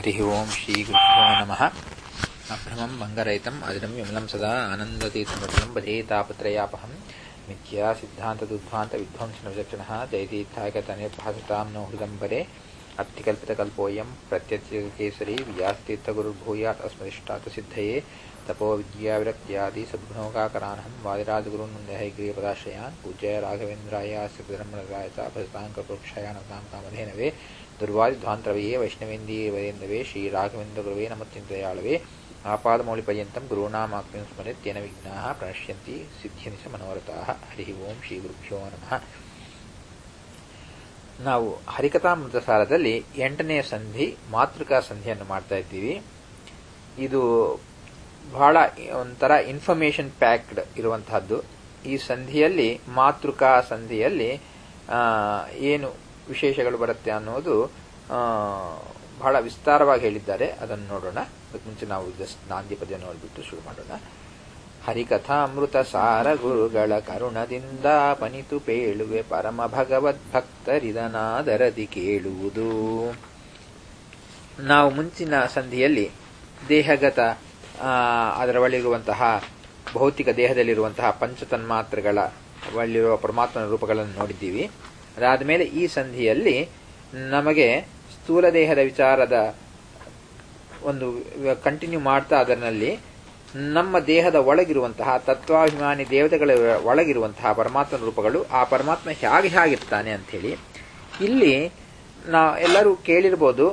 हरिः ओम् श्रीगुरुभ्यो नमः अभ्रमम् भङ्गरहितम् अदिनं विमलं सदा आनन्दतीर्थमटलं भजेतापत्रयापहम् मिथ्या सिद्धान्तदुद्ध्वान्तविध्वंसनविचक्षणः जयतीर्थायकतनिर्भासतां नो हृदम्बरे अत्तिकल्पितकल्पोऽयं प्रत्यत्यकेसरी व्यासतीर्थगुरुर्भूयात् अस्मदिष्टात् सिद्धये तपो विद्याविरक्त्यादि सद्गुणोकाकरानहं वादिराजगुरून् वन्दे हयग्रीयपदाश्रयान् पूज्य राघवेन्द्राय सिद्धधर्मराय च भजतां कल्पवृक्षायानतां कामधेनवे ದುರ್ವಾದಿಧ್ವಾಂತರವೆಯೇ ವೈಷ್ಣವೇಂದಿಯೇ ವರೇಂದವೇ ಶ್ರೀರಾಘವೇಂದ್ರಗುರುವೇ ನಮತ್ಯಂತಯಾಳವೇ ಆಪಾದಮೌಳಿಪರ್ಯಂತಂ ಗುರುಣಾಮಾಕ್ಷ್ಯಂ ಸ್ಮರೆತ್ಯೇನ ವಿಘ್ನಾಃ ಪ್ರಣಶ್ಯಂತಿ ಸಿದ್ಧ್ಯಂತಿ ಸ ಮನೋರಥಾಃ ಹರಿ ಓಂ ಶ್ರೀ ಗುರುಭ್ಯೋ ನಮಃ ನಾವು ಹರಿಕಥಾಮೃತ ಸಾರದಲ್ಲಿ ಎಂಟನೆಯ ಸಂಧಿ ಮಾತೃಕಾ ಸಂಧಿಯನ್ನು ಮಾಡ್ತಾ ಇದ್ದೀವಿ ಇದು ಬಹಳ ಒಂಥರ ಇನ್ಫಾರ್ಮೇಶನ್ ಪ್ಯಾಕ್ಡ್ ಇರುವಂತಹದ್ದು ಈ ಸಂಧಿಯಲ್ಲಿ ಮಾತೃಕಾ ಸಂಧಿಯಲ್ಲಿ ಏನು ವಿಶೇಷಗಳು ಬರುತ್ತೆ ಅನ್ನೋದು ಬಹಳ ವಿಸ್ತಾರವಾಗಿ ಹೇಳಿದ್ದಾರೆ ಅದನ್ನು ನೋಡೋಣ ಅದಕ್ಕೆ ಮುಂಚೆ ನಾವು ಜಸ್ಟ್ ನಾಂದಿ ಪದ್ಯ ನೋಡಿಬಿಟ್ಟು ಶುರು ಮಾಡೋಣ ಹರಿಕಥಾಮೃತ ಸಾರ ಗುರುಗಳ ಕರುಣದಿಂದ ಪನಿತು ಪೇಳುವೆ ಪರಮ ಭಗವದ್ಭಕ್ತರಿದನಾದರದಿ ಕೇಳುವುದು ನಾವು ಮುಂಚಿನ ಸಂಧಿಯಲ್ಲಿ ದೇಹಗತ ಅದರ ಒಳಗಿರುವಂತಹ ಭೌತಿಕ ದೇಹದಲ್ಲಿರುವಂತಹ ಪಂಚತನ್ಮಾತ್ರಗಳ ಒಳ್ಳಿರುವ ಪರಮಾತ್ಮನ ರೂಪಗಳನ್ನು ನೋಡಿದ್ದೀವಿ ಅದಾದ ಮೇಲೆ ಈ ಸಂಧಿಯಲ್ಲಿ ನಮಗೆ ಸ್ಥೂಲ ದೇಹದ ವಿಚಾರದ ಒಂದು ಕಂಟಿನ್ಯೂ ಮಾಡ್ತಾ ಅದರಲ್ಲಿ ನಮ್ಮ ದೇಹದ ಒಳಗಿರುವಂತಹ ತತ್ವಾಭಿಮಾನಿ ದೇವತೆಗಳ ಒಳಗಿರುವಂತಹ ಪರಮಾತ್ಮನ ರೂಪಗಳು ಆ ಪರಮಾತ್ಮ ಹೇಗೆ ಹೇಗಿರ್ತಾನೆ ಅಂಥೇಳಿ ಇಲ್ಲಿ ನಾ ಎಲ್ಲರೂ ಕೇಳಿರ್ಬೋದು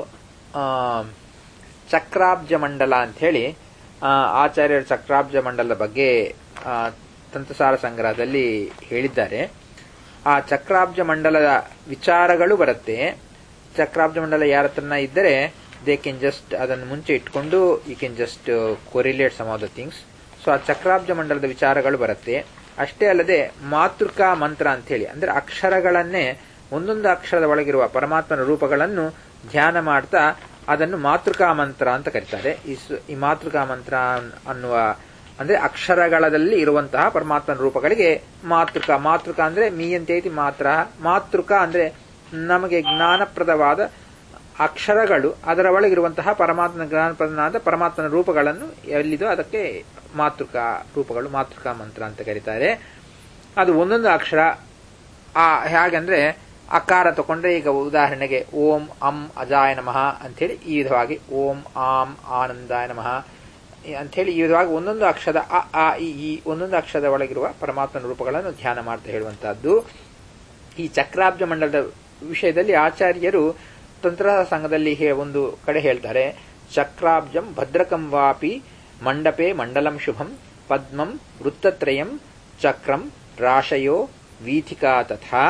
ಚಕ್ರಾಬ್ಜ ಮಂಡಲ ಅಂಥೇಳಿ ಆಚಾರ್ಯರ ಚಕ್ರಾಬ್ಜ ಮಂಡಲದ ಬಗ್ಗೆ ತಂತ್ರಸಾರ ಸಂಗ್ರಹದಲ್ಲಿ ಹೇಳಿದ್ದಾರೆ ಆ ಚಕ್ರಾಬ್ಜ ಮಂಡಲದ ವಿಚಾರಗಳು ಬರುತ್ತೆ ಚಕ್ರಾಬ್ಜ ಮಂಡಲ ಯಾರ ಹತ್ರನ ಇದ್ದರೆ ದೇ ಕೆನ್ ಜಸ್ಟ್ ಅದನ್ನು ಮುಂಚೆ ಇಟ್ಕೊಂಡು you can just correlate some of the things so ಆ ಚಕ್ರಾಬ್ಜ ಮಂಡಲದ ವಿಚಾರಗಳು ಬರುತ್ತೆ ಅಷ್ಟೇ ಅಲ್ಲದೆ ಮಾತೃಕಾ ಮಂತ್ರ ಅಂತ ಹೇಳಿ ಅಂದ್ರೆ ಅಕ್ಷರಗಳನ್ನೇ ಒಂದೊಂದು ಅಕ್ಷರದ ಒಳಗಿರುವ ಪರಮಾತ್ಮನ ರೂಪಗಳನ್ನು ಧ್ಯಾನ ಮಾಡ್ತಾ ಅದನ್ನು ಮಾತೃಕಾ ಮಂತ್ರ ಅಂತ ಕರೀತಾರೆ ಈ ಮಾತೃಕಾ ಮಂತ್ರ ಅನ್ನುವ ಅಂದ್ರೆ ಅಕ್ಷರಗಳಲ್ಲಿ ಇರುವಂತಹ ಪರಮಾತ್ಮನ ರೂಪಗಳಿಗೆ ಮಾತೃಕ ಮಾತೃಕ ಅಂದ್ರೆ ಮೀಯಂತೇತಿ ಮಾತ್ರ ಮಾತೃಕ ಅಂದ್ರೆ ನಮಗೆ ಜ್ಞಾನಪ್ರದವಾದ ಅಕ್ಷರಗಳು ಅದರ ಒಳಗಿರುವಂತಹ ಪರಮಾತ್ಮನ ಜ್ಞಾನಪ್ರದನಾದ ಪರಮಾತ್ಮನ ರೂಪಗಳನ್ನು ಎಲ್ಲಿದೋ ಅದಕ್ಕೆ ಮಾತೃಕ ರೂಪಗಳು ಮಾತೃಕಾ ಮಂತ್ರ ಅಂತ ಕರೀತಾರೆ ಅದು ಒಂದೊಂದು ಅಕ್ಷರ ಆ ಹೇಗಂದ್ರೆ ಅಕಾರ ತಗೊಂಡ್ರೆ ಈಗ ಉದಾಹರಣೆಗೆ ಓಂ ಅಂ ಅಜಾಯ ನಮಃ ಅಂಥೇಳಿ ಈ ವಿಧವಾಗಿ ಓಂ ಆಂ ಆನಂದಾಯ ನಮಃ ಅಂಥೇಳಿ ಈ ವಿಧವಾಗಿ ಒಂದೊಂದು ಅಕ್ಷರದ ಅ ಆ ಈ ಒಂದೊಂದು ಅಕ್ಷರದ ಒಳಗಿರುವ ಪರಮಾತ್ಮನ ರೂಪಗಳನ್ನು ಧ್ಯಾನ ಮಾಡ್ತಾ ಹೇಳುವಂತಹದ್ದು ಈ ಚಕ್ರಾಬ್ಜ ಮಂಡಲದ ವಿಷಯದಲ್ಲಿ ಆಚಾರ್ಯರು ತಂತ್ರ ಸಂಘದಲ್ಲಿ ಒಂದು ಕಡೆ ಹೇಳ್ತಾರೆ ಚಕ್ರಾಬ್ಜಂ ಭದ್ರಕಂ ವಾಪಿ ಮಂಡಪೆ ಮಂಡಲಂ ಶುಭಂ ಪದ್ಮಂ ವೃತ್ತತ್ರಯಂ ಚಕ್ರಂ ರಾಶಯೋ ವೀಥಿಕಾ ತಥಾ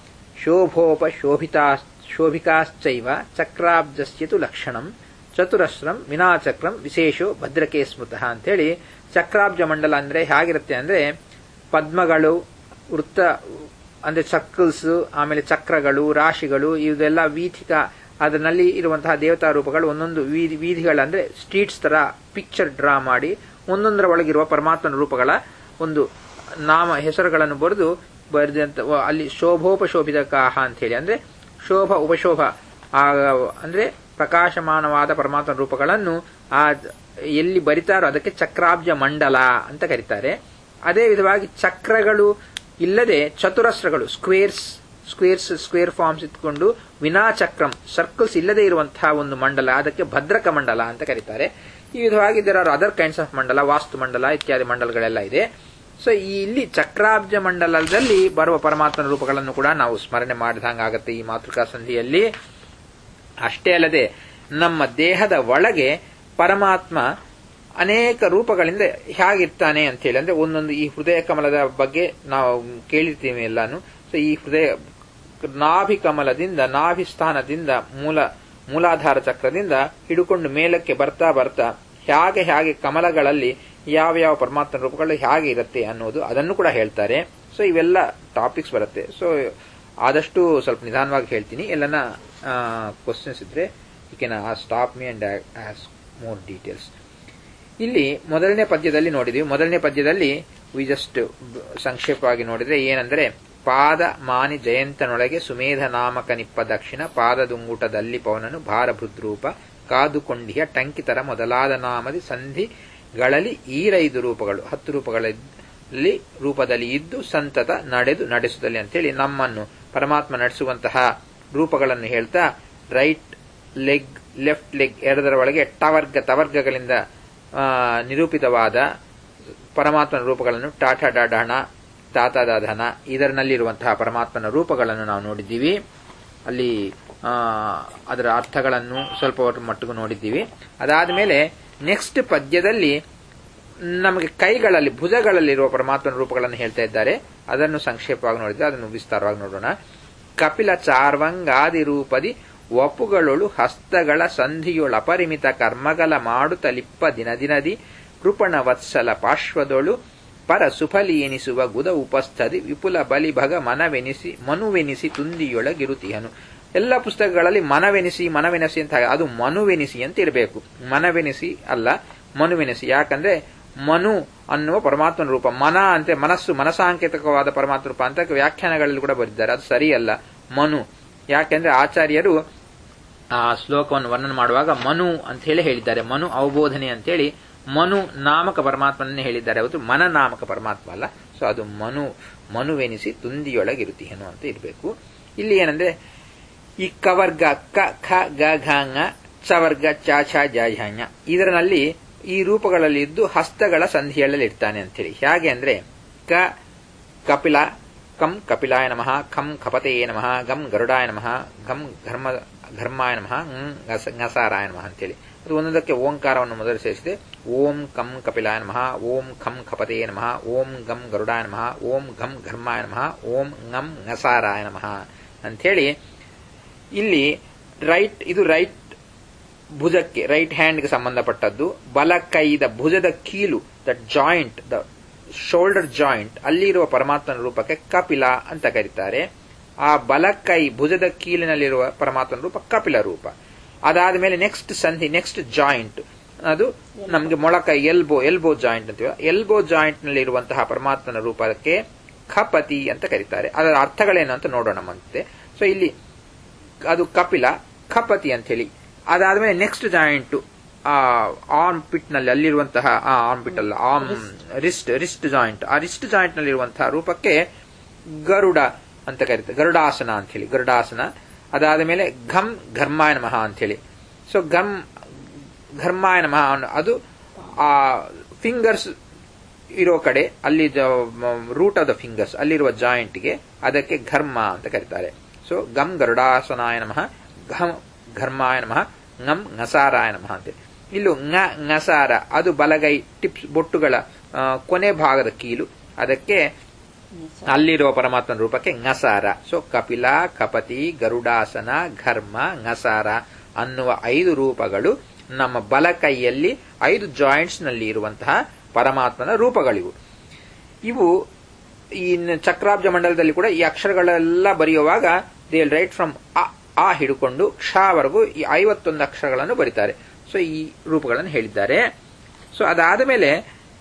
ಶೋಭೋಪ ಶೋಭಿತಾ ಶೋಭಿಕಾಶ್ಚೈವ ಚಕ್ರಾಬ್ಜಸ್ಯತು ಲಕ್ಷಣಂ ಚತುರಸ್ರಂ ವಿನಾಚಕ್ರಂ ವಿಶೇಷೋ ಭದ್ರಕೆ ಸ್ಮೃತಃ ಅಂತೇಳಿ ಚಕ್ರಾಬ್ಜ ಮಂಡಲ ಅಂದ್ರೆ ಹೇಗಿರುತ್ತೆ ಅಂದ್ರೆ ಪದ್ಮಗಳು ವೃತ್ತ ಅಂದ್ರೆ ಚಕ್ರಲ್ಸ್ ಆಮೇಲೆ ಚಕ್ರಗಳು ರಾಶಿಗಳು ಇದೆಲ್ಲ ವೀಥಿಕ ಅದರಲ್ಲಿ ಇರುವಂತಹ ದೇವತಾ ರೂಪಗಳು ಒಂದೊಂದು ವೀಧಿ ವೀಧಿಗಳಂದ್ರೆ ಸ್ಟ್ರೀಟ್ಸ್ ತರ ಪಿಕ್ಚರ್ ಡ್ರಾ ಮಾಡಿ ಒಂದೊಂದರ ಒಳಗಿರುವ ಪರಮಾತ್ಮನ ರೂಪಗಳ ಒಂದು ನಾಮ ಹೆಸರುಗಳನ್ನು ಬರೆದು ಬರೆದಂತ ಅಲ್ಲಿ ಶೋಭೋಪಶೋಭಿತ ಕಾಹ ಅಂತ ಹೇಳಿ ಅಂದ್ರೆ ಶೋಭ ಉಪಶೋಭ ಅಂದ್ರೆ ಪ್ರಕಾಶಮಾನವಾದ ಪರಮಾತ್ಮ ರೂಪಗಳನ್ನು ಆ ಎಲ್ಲಿ ಬರಿತಾರೋ ಅದಕ್ಕೆ ಚಕ್ರಾಬ್ಜ ಮಂಡಲ ಅಂತ ಕರೀತಾರೆ ಅದೇ ವಿಧವಾಗಿ ಚಕ್ರಗಳು ಇಲ್ಲದೆ ಚತುರಸ್ರಗಳು ಸ್ಕ್ವೇರ್ಸ್ ಸ್ಕ್ವೇರ್ಸ್ ಸ್ಕ್ವೇರ್ ಫಾರ್ಮ್ಸ್ ಇಟ್ಕೊಂಡು ವಿನಾಚಕ್ರಂ ಸರ್ಕಲ್ಸ್ ಇಲ್ಲದೆ ಇರುವಂತಹ ಒಂದು ಮಂಡಲ ಅದಕ್ಕೆ ಭದ್ರಕ ಮಂಡಲ ಅಂತ ಕರೀತಾರೆ ಈ ವಿಧವಾಗಿ there are other kinds of mandala vastu ಮಂಡಲ ಇತ್ಯಾದಿ ಮಂಡಲಗಳೆಲ್ಲ ಇದೆ ಸೊ ಈ ಇಲ್ಲಿ ಚಕ್ರಾಬ್ಜ ಮಂಡಲದಲ್ಲಿ ಬರುವ ಪರಮಾತ್ಮನ ರೂಪಗಳನ್ನು ಕೂಡ ನಾವು ಸ್ಮರಣೆ ಮಾಡಿದಂಗಾಗತ್ತೆ ಈ ಮಾತೃಕಾ ಸಂಧಿಯಲ್ಲಿ ಅಷ್ಟೇ ಅಲ್ಲದೆ ನಮ್ಮ ದೇಹದ ಒಳಗೆ ಪರಮಾತ್ಮ ಅನೇಕ ರೂಪಗಳಿಂದ ಹೇಗಿರ್ತಾನೆ ಅಂತ ಹೇಳಿ ಅಂದ್ರೆ ಒಂದೊಂದು ಈ ಹೃದಯ ಕಮಲದ ಬಗ್ಗೆ ನಾವು ಕೇಳಿರ್ತೀವಿ ಎಲ್ಲಾನು ಸೊ ಈ ಹೃದಯ ನಾಭಿ ಕಮಲದಿಂದ ನಾಭಿ ಸ್ಥಾನದಿಂದ ಮೂಲ ಮೂಲಾಧಾರ ಚಕ್ರದಿಂದ ಹಿಡ್ಕೊಂಡು ಮೇಲಕ್ಕೆ ಬರ್ತಾ ಬರ್ತಾ ಹೇಗೆ ಹೇಗೆ ಕಮಲಗಳಲ್ಲಿ ಯಾವ ಯಾವ ಪರಮಾತ್ಮ ರೂಪಗಳು ಹೇಗೆ ಇರುತ್ತೆ ಅನ್ನೋದು ಅದನ್ನು ಕೂಡ ಹೇಳ್ತಾರೆ ಸೊ ಇವೆಲ್ಲ ಟಾಪಿಕ್ಸ್ ಬರುತ್ತೆ ಸೊ ಆದಷ್ಟು ಸ್ವಲ್ಪ ನಿಧಾನವಾಗಿ ಹೇಳ್ತೀನಿ ಎಲ್ಲನ ಕ್ವಶನ್ಸ್ ಇದ್ರೆ you can stop me and ask more details ಇಲ್ಲಿ ಮೊದಲನೇ ಪದ್ಯದಲ್ಲಿ ನೋಡಿದ್ವಿ ಮೊದಲನೇ ಪದ್ಯದಲ್ಲಿ ವಿ ಜಸ್ಟ್ ಸಂಕ್ಷೇಪವಾಗಿ ನೋಡಿದ್ರೆ ಏನಂದ್ರೆ ಪಾದ ಮಾನಿ ಜಯಂತನೊಳಗೆ ಸುಮೇಧ ನಾಮಕ ನಿಪ್ಪ ದಕ್ಷಿಣ ಪಾದದುಂಗುಟದಲ್ಲಿ ಪವನನು ಭಾರ ಭೃದ್ರೂಪ ಕಾದುಕೊಂಡಿಯ ಟಂಕಿತರ ಮೊದಲಾದ ನಾಮದಿ ಸಂಧಿಗಳಲ್ಲಿ ಈರೈದು ರೂಪಗಳು ಹತ್ತು ರೂಪಗಳಲ್ಲಿ ರೂಪದಲ್ಲಿ ಇದ್ದು ಸಂತತ ನಡೆದು ನಡೆಸುತ್ತಲಿ ಅಂತೇಳಿ ನಮ್ಮನ್ನು ಪರಮಾತ್ಮ ನಡೆಸುವಂತಹ ರೂಪಗಳನ್ನು ಹೇಳ್ತಾ ರೈಟ್ ಲೆಗ್ ಲೆಫ್ಟ್ ಲೆಗ್ ಎರಡರ ಒಳಗೆ ಟವರ್ಗ ತವರ್ಗಗಳಿಂದ ನಿರೂಪಿತವಾದ ಪರಮಾತ್ಮನ ರೂಪಗಳನ್ನು ಟಾಟಾ ಡಾಡಾಣ ತಾತಾದಾಧನ ಇದರಲ್ಲಿರುವಂತಹ ಪರಮಾತ್ಮನ ರೂಪಗಳನ್ನು ನಾವು ನೋಡಿದ್ದೀವಿ ಅಲ್ಲಿ ಅದರ ಅರ್ಥಗಳನ್ನು ಸ್ವಲ್ಪ ಮಟ್ಟಿಗೂ ನೋಡಿದ್ದೀವಿ ಅದಾದ ಮೇಲೆ ನೆಕ್ಸ್ಟ್ ಪದ್ಯದಲ್ಲಿ ನಮಗೆ ಕೈಗಳಲ್ಲಿ ಭುಜಗಳಲ್ಲಿರುವ ಪರಮಾತ್ಮನ ರೂಪಗಳನ್ನು ಹೇಳ್ತಾ ಇದ್ದಾರೆ ಅದನ್ನು ಸಂಕ್ಷೇಪವಾಗಿ ನೋಡಿದ್ರೆ ಅದನ್ನು ವಿಸ್ತಾರವಾಗಿ ನೋಡೋಣ ಕಪಿಲ ಚಾರ್ವಂಗಾದಿ ರೂಪದಿ ವಪುಗಳೊಳು ಹಸ್ತಗಳ ಸಂಧಿಯೊಳ ಅಪರಿಮಿತ ಕರ್ಮಗಳ ಮಾಡುತ್ತಲಿಪ್ಪ ದಿನ ದಿನದಿ ಕೃಪಣ ವತ್ಸಲ ಪಾರ್ಶ್ವದೊಳು ಪರ ಸುಫಲಿ ಎನಿಸುವ ಗುದ ಉಪಸ್ಥದಿ ವಿಪುಲ ಬಲಿಭಗ ಮನವೆನಿಸಿ ಮನುವೆನಿಸಿ ತುಂದಿಯೊಳಗಿರುತಿಹನು ಎಲ್ಲ ಪುಸ್ತಕಗಳಲ್ಲಿ ಮನವೆನಿಸಿ ಮನವೆನಿಸಿ ಅಂತ ಅದು ಮನುವೆನಿಸಿ ಅಂತ ಇರಬೇಕು ಮನವೆನಿಸಿ ಅಲ್ಲ ಮನುವೆನಿಸಿ ಯಾಕಂದ್ರೆ ಮನು ಅನ್ನುವ ಪರಮಾತ್ಮನ ರೂಪ ಮನ ಅಂತೆ ಮನಸ್ಸು ಮನಸಾಂಕೇತಕವಾದ ಪರಮಾತ್ಮ ರೂಪ ಅಂತ ವ್ಯಾಖ್ಯಾನಗಳಲ್ಲಿ ಕೂಡ ಬರೆದಿದ್ದಾರೆ ಅದು ಸರಿಯಲ್ಲ ಮನು ಯಾಕೆಂದ್ರೆ ಆಚಾರ್ಯರು ಆ ಶ್ಲೋಕವನ್ನು ವರ್ಣನೆ ಮಾಡುವಾಗ ಮನು ಅಂತ ಹೇಳಿ ಹೇಳಿದ್ದಾರೆ ಮನು ಅವಬೋಧನೆ ಅಂತೇಳಿ ಮನು ನಾಮಕ ಪರಮಾತ್ಮನನ್ನೇ ಹೇಳಿದ್ದಾರೆ ಅವತ್ತು ಮನ ನಾಮಕ ಪರಮಾತ್ಮ ಅಲ್ಲ ಸೊ ಅದು ಮನು ಮನುವೆನಿಸಿ ತುಂದಿಯೊಳಗಿರುತ್ತೀಹನು ಅಂತ ಇರಬೇಕು ಇಲ್ಲಿ ಏನಂದ್ರೆ ಈ ಕವರ್ಗ ಕ ಖ ಗ ಘ ಚವರ್ಗ ಚ ಛ ಜ ಝ ಇದರಲ್ಲಿ ಈ ರೂಪಗಳಲ್ಲಿ ಇದ್ದು ಹಸ್ತಗಳ ಸಂಧಿಯಲ್ಲಿ ಇರ್ತಾನೆ ಅಂತೇಳಿ ಹೇಗೆ ಅಂದ್ರೆ ಕ ಕಪಿಲ ಕಂ ಕಪಿಲಾಯ ನಮಃ ಖಂ ಖಪತೆಯೇ ನಮಃ ಗಂ ಗರುಡಾಯ ನಮಃ ಗಂ ಘರ್ಮ ಘರ್ಮಾಯ ನಮಃ ngಸಾರಾಯ ನಮಃ ಅಂತೇಳಿ ಅದು ಒಂದೊಂದಕ್ಕೆ ಓಂಕಾರವನ್ನು ಮೊದಲು ಸೇರಿಸಿದೆ ಓಂ ಕಂ ಕಪಿಲಾಯ ನಮಃ ಓಂ ಖಂ ಖಪತೆಯೇ ನಮಃ ಓಂ ಗಂ ಗರುಡಾಯ ನಮಃ ಓಂ ಘಂ ಘರ್ಮಾಯ ನಮಃ ಓಂ ngಂ ngಸಾರಾಯ ನಮಃ ಅಂಥೇಳಿ ಇಲ್ಲಿ ರೈಟ್ ಇದು ರೈಟ್ ಭುಜಕ್ಕೆ ರೈಟ್ ಹ್ಯಾಂಡ್ಗೆ ಸಂಬಂಧಪಟ್ಟದ್ದು ಬಲ ಕೈದ ಭುಜದ ಕೀಲು the joint the shoulder joint ಅಲ್ಲಿರುವ ಪರಮಾತ್ಮನ ರೂಪಕ್ಕೆ ಕಪಿಲ ಅಂತ ಕರೀತಾರೆ ಆ ಬಲಕೈ ಭುಜದ ಕೀಲಿನಲ್ಲಿರುವ ಪರಮಾತ್ಮನ ರೂಪ ಕಪಿಲ ರೂಪ ಅದಾದ ಮೇಲೆ ನೆಕ್ಸ್ಟ್ ಸಂಧಿ ನೆಕ್ಸ್ಟ್ ಜಾಯಿಂಟ್ ಅದು ನಮಗೆ ಮೊಳಕೈ ಎಲ್ಬೋ ಎಲ್ಬೋ ಜಾಯಿಂಟ್ ಅಂತೀವ ಎಲ್ಬೋ ಜಾಯಿಂಟ್ ನಲ್ಲಿ ಇರುವಂತಹ ಪರಮಾತ್ಮನ ರೂಪಕ್ಕೆ ಖಪತಿ ಅಂತ ಕರೀತಾರೆ ಅದರ ಅರ್ಥಗಳೇನು ಅಂತ ನೋಡೋಣ ಮತ್ತೆ ಸೊ ಇಲ್ಲಿ ಅದು ಕಪಿಲ ಖಪತಿ ಅಂತ ಹೇಳಿ ಅದಾದ್ಮೇಲೆ ನೆಕ್ಸ್ಟ್ ಜಾಯಿಂಟ್ ಆ ಆರ್ಮ್ ಪಿಟ್ ನಲ್ಲಿ ಅಲ್ಲಿರುವಂತಹ ಆರ್ಮ್ ಪಿಟ್ ಅಲ್ಲ ಆರ್ಮ್ ರಿಸ್ಟ್ ರಿಸ್ಟ್ ಜಾಯಿಂಟ್ ಆ ರಿಸ್ಟ್ ಜಾಯಿಂಟ್ ನಲ್ಲಿರುವಂತಹ ರೂಪಕ್ಕೆ ಗರುಡ ಅಂತ ಕರೀತಾರೆ ಗರುಡಾಸನ ಅಂತ ಹೇಳಿ ಗರುಡಾಸನ ಅದಾದ ಮೇಲೆ ಘಂ ಘರ್ಮಾಯ ನಮಃ ಅಂತ ಹೇಳಿ ಸೊ ಘಮ್ ಘರ್ಮಾಯ ನಮಃ ಅದು ಆ ಫಿಂಗರ್ಸ್ ಇರೋ ಕಡೆ ಅಲ್ಲಿ ರೂಟ್ ಆಫ್ ದ ಫಿಂಗರ್ಸ್ ಅಲ್ಲಿರುವ ಜಾಯಿಂಟ್ಗೆ ಅದಕ್ಕೆ ಘರ್ಮ ಅಂತ ಕರೀತಾರೆ ಸೊ ಗಂ ಗರುಡಾಸನಾಯ ನಮಃ ಘಂ ಘರ್ಮಾಯ ನಮಃ ngಂ ngಸಾರಾಯ ನಮಃ ಅಂತ ಇಲ್ಲೂ ङ ngಸಾರ ಅದು ಬಲಗೈ ಟಿಪ್ಸ್ ಬೊಟ್ಟುಗಳ ಕೊನೆ ಭಾಗದ ಕೀಲು ಅದಕ್ಕೆ ಅಲ್ಲಿರುವ ಪರಮಾತ್ಮನ ರೂಪಕ್ಕೆ ngಸಾರ ಸೊ ಕಪಿಲ ಕಪತಿ ಗರುಡಾಸನ ಘರ್ಮ ngಸಾರ ಅನ್ನುವ ಐದು ರೂಪಗಳು ನಮ್ಮ ಬಲಕೈಯಲ್ಲಿ ಐದು ಜಾಯಿಂಟ್ಸ್ ನಲ್ಲಿ ಇರುವಂತಹ ಪರಮಾತ್ಮನ ರೂಪಗಳಿವು ಇವು ಈ ಚಕ್ರಾಬ್ಜ ಮಂಡಲದಲ್ಲಿ ಕೂಡ ಈ ಅಕ್ಷರಗಳೆಲ್ಲ ಬರೆಯುವಾಗ ದೇ ರೈಟ್ ಫ್ರಮ್ ಅ ಆ ಹಿಡ್ಕೊಂಡು ಕ್ಷವರೆಗೂ ಈ ಐವತ್ತೊಂದು ಅಕ್ಷರಗಳನ್ನು ಬರೀತಾರೆ ಸೊ ಈ ರೂಪಗಳನ್ನು ಹೇಳಿದ್ದಾರೆ ಸೊ ಅದಾದ ಮೇಲೆ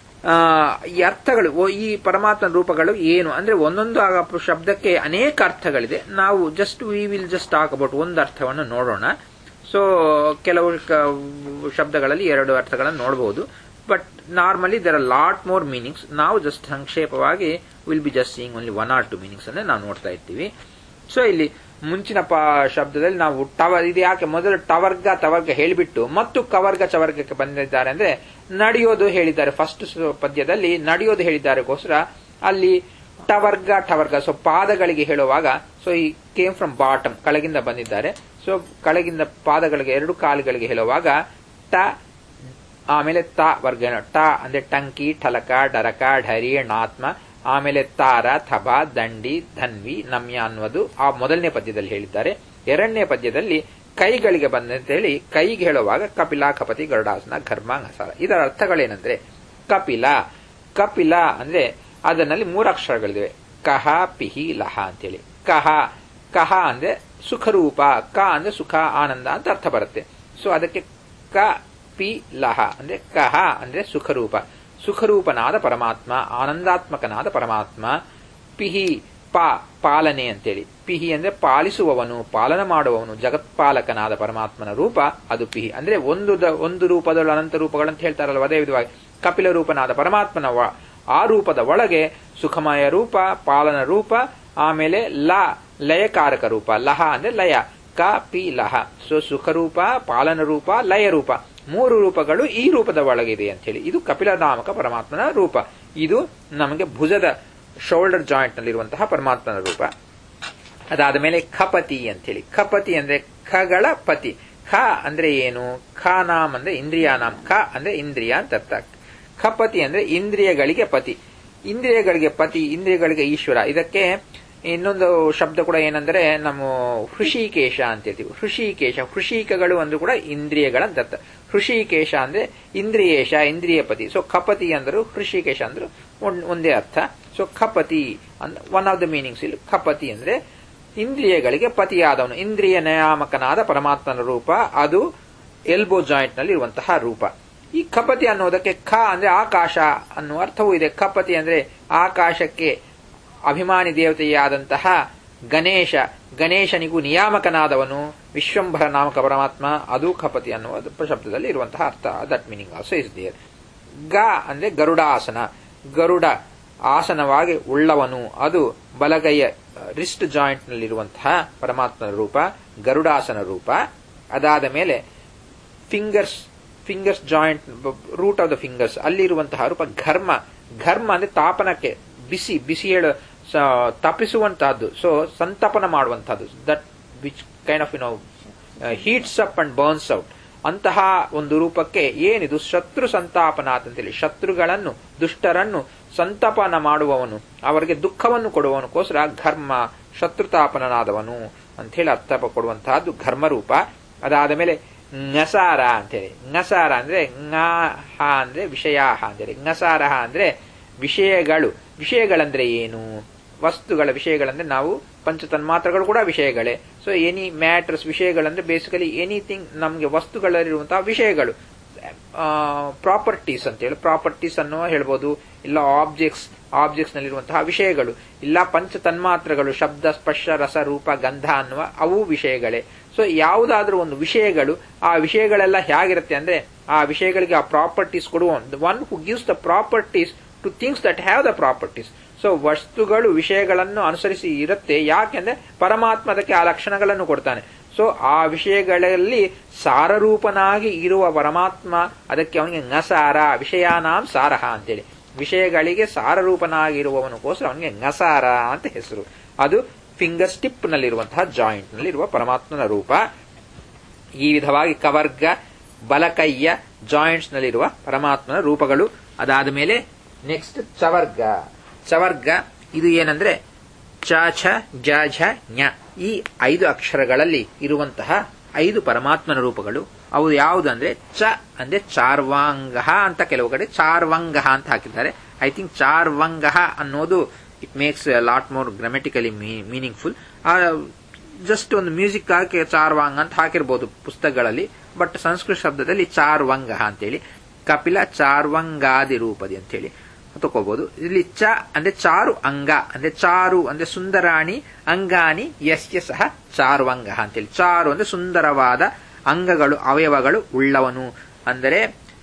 ಈ ಅರ್ಥಗಳು ಈ ಪರಮಾತ್ಮನ ರೂಪಗಳು ಏನು ಅಂದ್ರೆ ಒಂದೊಂದು ಶಬ್ದಕ್ಕೆ ಅನೇಕ ಅರ್ಥಗಳಿದೆ ನಾವು just we will just talk about ಒಂದು ಅರ್ಥವನ್ನು ನೋಡೋಣ ಸೊ ಕೆಲವು ಶಬ್ದಗಳಲ್ಲಿ ಎರಡು ಅರ್ಥಗಳನ್ನು ನೋಡಬಹುದು but normally there are lot more meanings ನಾವು ಜಸ್ಟ್ ಸಂಕ್ಷೇಪವಾಗಿ will be just seeing only one or two meanings ಅನ್ನ ನಾವು ನೋಡ್ತಾ ಇರ್ತೀವಿ ಸೊ ಇಲ್ಲಿ ಮುಂಚಿನ ಪ ಶಬ್ದದಲ್ಲಿ ನಾವು ಟವರ್ ಇದು ಯಾಕೆ ಮೊದಲು ಟವರ್ಗ ತವರ್ಗ ಹೇಳಿಬಿಟ್ಟು ಮತ್ತು ಕವರ್ಗ ಚವರ್ಗಕ್ಕೆ ಬಂದಿದ್ದಾರೆ ಅಂದ್ರೆ ನಡೆಯೋದು ಹೇಳಿದ್ದಾರೆ ಫಸ್ಟ್ ಪದ್ಯದಲ್ಲಿ ನಡೆಯೋದು ಹೇಳಿದ್ದಾರೆಗೋಸ್ಕರ ಅಲ್ಲಿ ಟವರ್ಗ ಟವರ್ಗ ಸೊ ಪಾದಗಳಿಗೆ ಹೇಳುವಾಗ ಸೊ ಈ ಕೇಮ್ ಫ್ರಮ್ ಬಾಟಮ್ ಕೆಳಗಿಂದ ಬಂದಿದ್ದಾರೆ ಸೊ ಕೆಳಗಿಂದ ಪಾದಗಳಿಗೆ ಎರಡು ಕಾಲುಗಳಿಗೆ ಹೇಳುವಾಗ ಟ ಆಮೇಲೆ ತ ವರ್ಗ ಟ ಅಂದ್ರೆ ಟಂಕಿ ಠಲಕ ಡರಕ ಢರಿ ನಾತ್ಮ ಆಮೇಲೆ ತಾರ ಥಬ ದಂಡಿ ಧನ್ವಿ ನಮ್ಯ ಅನ್ನುವುದು ಆ ಮೊದಲನೇ ಪದ್ಯದಲ್ಲಿ ಹೇಳಿದ್ದಾರೆ ಎರಡನೇ ಪದ್ಯದಲ್ಲಿ ಕೈಗಳಿಗೆ ಬಂದಂತ ಹೇಳಿ ಕೈಗೆ ಹೇಳುವಾಗ ಕಪಿಲ ಕಪತಿ ಗರುಡಾಸನ ಘರ್ಮ ಹಸಾರ ಇದರ ಅರ್ಥಗಳೇನಂದ್ರೆ ಕಪಿಲ ಕಪಿಲ ಅಂದ್ರೆ ಅದರಲ್ಲಿ ಮೂರು ಅಕ್ಷರಗಳಿವೆ ಕಹ ಪಿಹಿ ಲಹ ಅಂತೇಳಿ ಕಹ ಕಹ ಅಂದ್ರೆ ಸುಖರೂಪ ಕ ಅಂದ್ರೆ ಸುಖ ಆನಂದ ಅಂತ ಅರ್ಥ ಬರುತ್ತೆ ಸೊ ಅದಕ್ಕೆ ಕ ಪಿ ಲಹ ಅಂದ್ರೆ ಕಹ ಅಂದ್ರೆ ಸುಖರೂಪ ಸುಖರೂಪನಾದ ಪರಮಾತ್ಮ ಆನಂದಾತ್ಮಕನಾದ ಪರಮಾತ್ಮ ಪಿಹಿ ಪಾ ಪಾಲನೆ ಅಂತೇಳಿ ಪಿಹಿ ಅಂದ್ರೆ ಪಾಲಿಸುವವನು ಪಾಲನ ಮಾಡುವವನು ಜಗತ್ಪಾಲಕನಾದ ಪರಮಾತ್ಮನ ರೂಪ ಅದು ಪಿಹಿ ಅಂದ್ರೆ ಒಂದು ದ- ಒಂದು ರೂಪದೊಳ ಅನಂತ ರೂಪಗಳಂತ ಹೇಳ್ತಾರಲ್ವ ಅದೇ ವಿಧವಾಗಿ ಕಪಿಲ ರೂಪನಾದ ಪರಮಾತ್ಮನ ವ- ಆ ರೂಪದ ಒಳಗೆ ಸುಖಮಯ ರೂಪ ಪಾಲನ ರೂಪ ಆಮೇಲೆ ಲ ಲಯಕಾರಕ ರೂಪ ಲಹ ಅಂದ್ರೆ ಲಯ ಕ ಪಿ ಲಹ ಸೊ ಸುಖರೂಪ ಪಾಲನ ರೂಪ ಲಯ ರೂಪ ಮೂರು ರೂಪಗಳು ಈ ರೂಪದ ಒಳಗಿದೆ ಅಂತ ಹೇಳಿ ಇದು ಕಪಿಲ ನಾಮಕ ಪರಮಾತ್ಮನ ರೂಪ ಇದು ನಮಗೆ ಭುಜದ ಶೋಲ್ಡರ್ ಜಾಯಿಂಟ್ ನಲ್ಲಿರುವಂತಹ ಪರಮಾತ್ಮನ ರೂಪ ಅದಾದ ಮೇಲೆ ಖಪತಿ ಅಂತೇಳಿ ಖಪತಿ ಅಂದ್ರೆ ಖಗಳ ಪತಿ ಖ ಅಂದ್ರೆ ಏನು ಖ ನಾಮ್ ಅಂದ್ರೆ ಇಂದ್ರಿಯಾನಾಮ್ ಖ ಅಂದ್ರೆ ಇಂದ್ರಿಯ ಅಂತ ಅರ್ಥ ಖಪತಿ ಅಂದ್ರೆ ಇಂದ್ರಿಯಗಳಿಗೆ ಪತಿ ಇಂದ್ರಿಯಗಳಿಗೆ ಪತಿ ಇಂದ್ರಿಯಗಳಿಗೆ ಈಶ್ವರ ಇದಕ್ಕೆ ಇನ್ನೊಂದು ಶಬ್ದ ಕೂಡ ಏನಂದ್ರೆ ನಮ್ಮ ಹೃಷಿಕೇಶ ಅಂತ ಹೇಳ್ತೀವಿ ಹೃಷಿಕೇಶ ಹೃಷಿಕಗಳು ಅಂದ್ರೂ ಕೂಡ ಇಂದ್ರಿಯಗಳ ಅಂತ ಅರ್ಥ ಹೃಷಿಕೇಶ ಅಂದ್ರೆ ಇಂದ್ರಿಯೇಶ ಇಂದ್ರಿಯ ಪತಿ ಸೊ ಖಪತಿ ಅಂದ್ರು ಹೃಷಿಕೇಶ ಅಂದ್ರು ಒಂದ್- ಒಂದೇ ಅರ್ಥ ಸೊ ಖಪತಿ ಅಂದ್ರೆ ಒನ್ ಆಫ್ ದ ಮೀನಿಂಗ್ಸ್ ಇಲ್ಲಿ ಖಪತಿ ಅಂದ್ರೆ ಇಂದ್ರಿಯಗಳಿಗೆ ಪತಿಯಾದವನು ಇಂದ್ರಿಯ ನಿಯಾಮಕನಾದ ಪರಮಾತ್ಮನ ರೂಪ ಅದು ಎಲ್ಬೋ ಜಾಯಿಂಟ್ ನಲ್ಲಿ ಇರುವಂತಹ ರೂಪ ಈ ಖಪತಿ ಅನ್ನೋದಕ್ಕೆ ಖ ಅಂದ್ರೆ ಆಕಾಶ ಅನ್ನುವ ಅರ್ಥವೂ ಇದೆ ಖಪತಿ ಅಂದ್ರೆ ಆಕಾಶಕ್ಕೆ ಅಭಿಮಾನಿ ದೇವತೆಯಾದಂತಹ ಗಣೇಶ ಗಣೇಶನಿಗೂ ನಿಯಾಮಕನಾದವನು ವಿಶ್ವಂಭರ ನಾಮಕ ಪರಮಾತ್ಮ ಅದು ಖಪತಿ ಅನ್ನುವ ಶಬ್ದದಲ್ಲಿ ಇರುವಂತಹ ಅರ್ಥ that meaning also is there ಗ ಅಂದ್ರೆ ಗರುಡಾಸನ ಗರುಡ ಆಸನವಾಗಿ ಉಳ್ಳವನು ಅದು ಬಲಗೈಯ ರಿಸ್ಟ್ ಜಾಯಿಂಟ್ ನಲ್ಲಿರುವಂತಹ ಪರಮಾತ್ಮನ ರೂಪ ಗರುಡಾಸನ ರೂಪ ಅದಾದ ಮೇಲೆ fingers fingers joint root of the fingers ಅಲ್ಲಿರುವಂತಹ ರೂಪ ಘರ್ಮ ಘರ್ಮ ಅಂದ್ರೆ ತಾಪನಕ್ಕೆ ಬಿಸಿ ಬಿಸಿ ಹೇಳ ತಪಿಸುವಂತಹದ್ದು ಸೊ ಸಂತಪನ ಮಾಡುವಂತಹದ್ದು that which kind of you know heats up and burns out ಅಂತಹ ಒಂದು ರೂಪಕ್ಕೆ ಏನಿದು ಶತ್ರು ಸಂತಾಪನಾಥ್ ಅಂತೇಳಿ ಶತ್ರುಗಳನ್ನು ದುಷ್ಟರನ್ನು ಸಂತಾಪನ ಮಾಡುವವನು ಅವರಿಗೆ ದುಃಖವನ್ನು ಕೊಡುವವನಕ್ಕೋಸ್ಕರ ಘರ್ಮ ಶತ್ರುತಾಪನನಾದವನು ಅಂತೇಳಿ ಅರ್ಥ ಕೊಡುವಂತಹದ್ದು ಘರ್ಮರೂಪ ಅದಾದ ಮೇಲೆ ಞಸಾರ ಅಂತೇಳಿ ಞಸಾರ ಅಂದ್ರೆ ಹ ಅಂದ್ರೆ ವಿಷಯಾಹ ಅಂತೇಳಿ ಞಸಾರಹ ಅಂದ್ರೆ ವಿಷಯಗಳು ವಿಷಯಗಳಂದ್ರೆ ಏನು ವಸ್ತುಗಳ ವಿಷಯಗಳಂದ್ರೆ ನಾವು ಪಂಚತನ್ಮಾತ್ರಗಳು ಕೂಡ ವಿಷಯಗಳೇ ಸೊ ಎನಿ ಮ್ಯಾಟರ್ಸ್ ವಿಷಯಗಳಂದ್ರೆ ಬೇಸಿಕಲಿ ಎನಿಥಿಂಗ್ ನಮಗೆ ವಸ್ತುಗಳಲ್ಲಿರುವಂತಹ ವಿಷಯಗಳು ಪ್ರಾಪರ್ಟೀಸ್ ಅಂತ ಹೇಳಿ ಪ್ರಾಪರ್ಟೀಸ್ ಅನ್ನೋ ಹೇಳ್ಬೋದು ಇಲ್ಲ ಆಬ್ಜೆಕ್ಟ್ಸ್ ಆಬ್ಜೆಕ್ಟ್ಸ್ ನಲ್ಲಿರುವಂತಹ ವಿಷಯಗಳು ಇಲ್ಲ ಪಂಚ ತನ್ಮಾತ್ರಗಳು ಶಬ್ದ ಸ್ಪರ್ಶ ರಸ ರೂಪ ಗಂಧ ಅನ್ನುವ ಅವು ವಿಷಯಗಳೇ ಸೊ ಯಾವುದಾದ್ರೂ ಒಂದು ವಿಷಯಗಳು ಆ ವಿಷಯಗಳೆಲ್ಲ ಹೇಗಿರುತ್ತೆ ಅಂದ್ರೆ ಆ ವಿಷಯಗಳಿಗೆ ಆ ಪ್ರಾಪರ್ಟೀಸ್ ಕೊಡುವ one who gives the properties to things that have the properties so ವಸ್ತುಗಳು ವಿಷಯಗಳನ್ನು ಅನುಸರಿಸಿ ಇರುತ್ತೆ ಯಾಕೆಂದ್ರೆ ಪರಮಾತ್ಮ ಅದಕ್ಕೆ ಆ ಲಕ್ಷಣಗಳನ್ನು ಕೊಡ್ತಾನೆ ಸೊ ಆ ವಿಷಯಗಳಲ್ಲಿ ಸಾರರೂಪನಾಗಿ ಇರುವ ಪರಮಾತ್ಮ ಅದಕ್ಕೆ ಅವನಿಗೆ ನಸಾರ ವಿಷಯಾನಾಂ ಸಾರಹ ಅಂತೇಳಿ ವಿಷಯಗಳಿಗೆ ಸಾರರೂಪನಾಗಿರುವವನಿಗೋಸ್ಕರ ಅವನಿಗೆ ನಸಾರ ಅಂತ ಹೆಸರು ಅದು ಫಿಂಗರ್ ಸ್ಟಿಪ್ ನಲ್ಲಿರುವಂತಹ ಜಾಯಿಂಟ್ ನಲ್ಲಿರುವ ಪರಮಾತ್ಮನ ರೂಪ ಈ ವಿಧವಾಗಿ ಕವರ್ಗ ಬಲಕೈಯ ಜಾಯಿಂಟ್ಸ್ ನಲ್ಲಿರುವ ಪರಮಾತ್ಮನ ರೂಪಗಳು ಅದಾದ ಮೇಲೆ ನೆಕ್ಸ್ಟ್ ಚವರ್ಗ ಚವರ್ಗ ಇದು ಏನಂದ್ರೆ ಚ ಛ ಜ ಝ ಞ ಈ ಐದು ಅಕ್ಷರಗಳಲ್ಲಿ ಇರುವಂತಹ ಐದು ಪರಮಾತ್ಮನ ರೂಪಗಳು ಅವು ಯಾವುದಂದ್ರೆ ಚ ಅಂದ್ರೆ ಚಾರ್ವಾಂಗ ಅಂತ ಕೆಲವು ಕಡೆ ಚಾರ್ವಂಗ ಅಂತ ಹಾಕಿದ್ದಾರೆ ಐ ಥಿಂಕ್ ಚಾರ್ವಂಗ ಅನ್ನೋದು it makes lot more grammatically meaningful just ಒಂದು ಮ್ಯೂಸಿಕ್ ಹಾಕಿ ಚಾರ್ವಾಂಗ ಅಂತ ಹಾಕಿರ್ಬೋದು ಪುಸ್ತಕಗಳಲ್ಲಿ ಬಟ್ ಸಂಸ್ಕೃತ ಶಬ್ದದಲ್ಲಿ ಚಾರ್ವಂಗ ಅಂತೇಳಿ ಕಪಿಲ ಚಾರ್ವಂಗಾದಿ ರೂಪದಿ ಅಂತೇಳಿ ತಗೋಬಹುದು ಇಲ್ಲಿ ಚ ಅಂದ್ರೆ ಚಾರು ಅಂಗ ಅಂದ್ರೆ ಚಾರು ಅಂದ್ರೆ ಸುಂದರಾಣಿ ಅಂಗಾನಿ ಯಸ್ಯ ಸಹ ಚಾರುವಂಗ ಅಂತೇಳಿ ಚಾರು ಅಂದ್ರೆ ಸುಂದರವಾದ ಅಂಗಗಳು ಅವಯವಗಳು ಉಳ್ಳವನು ಅಂದರೆ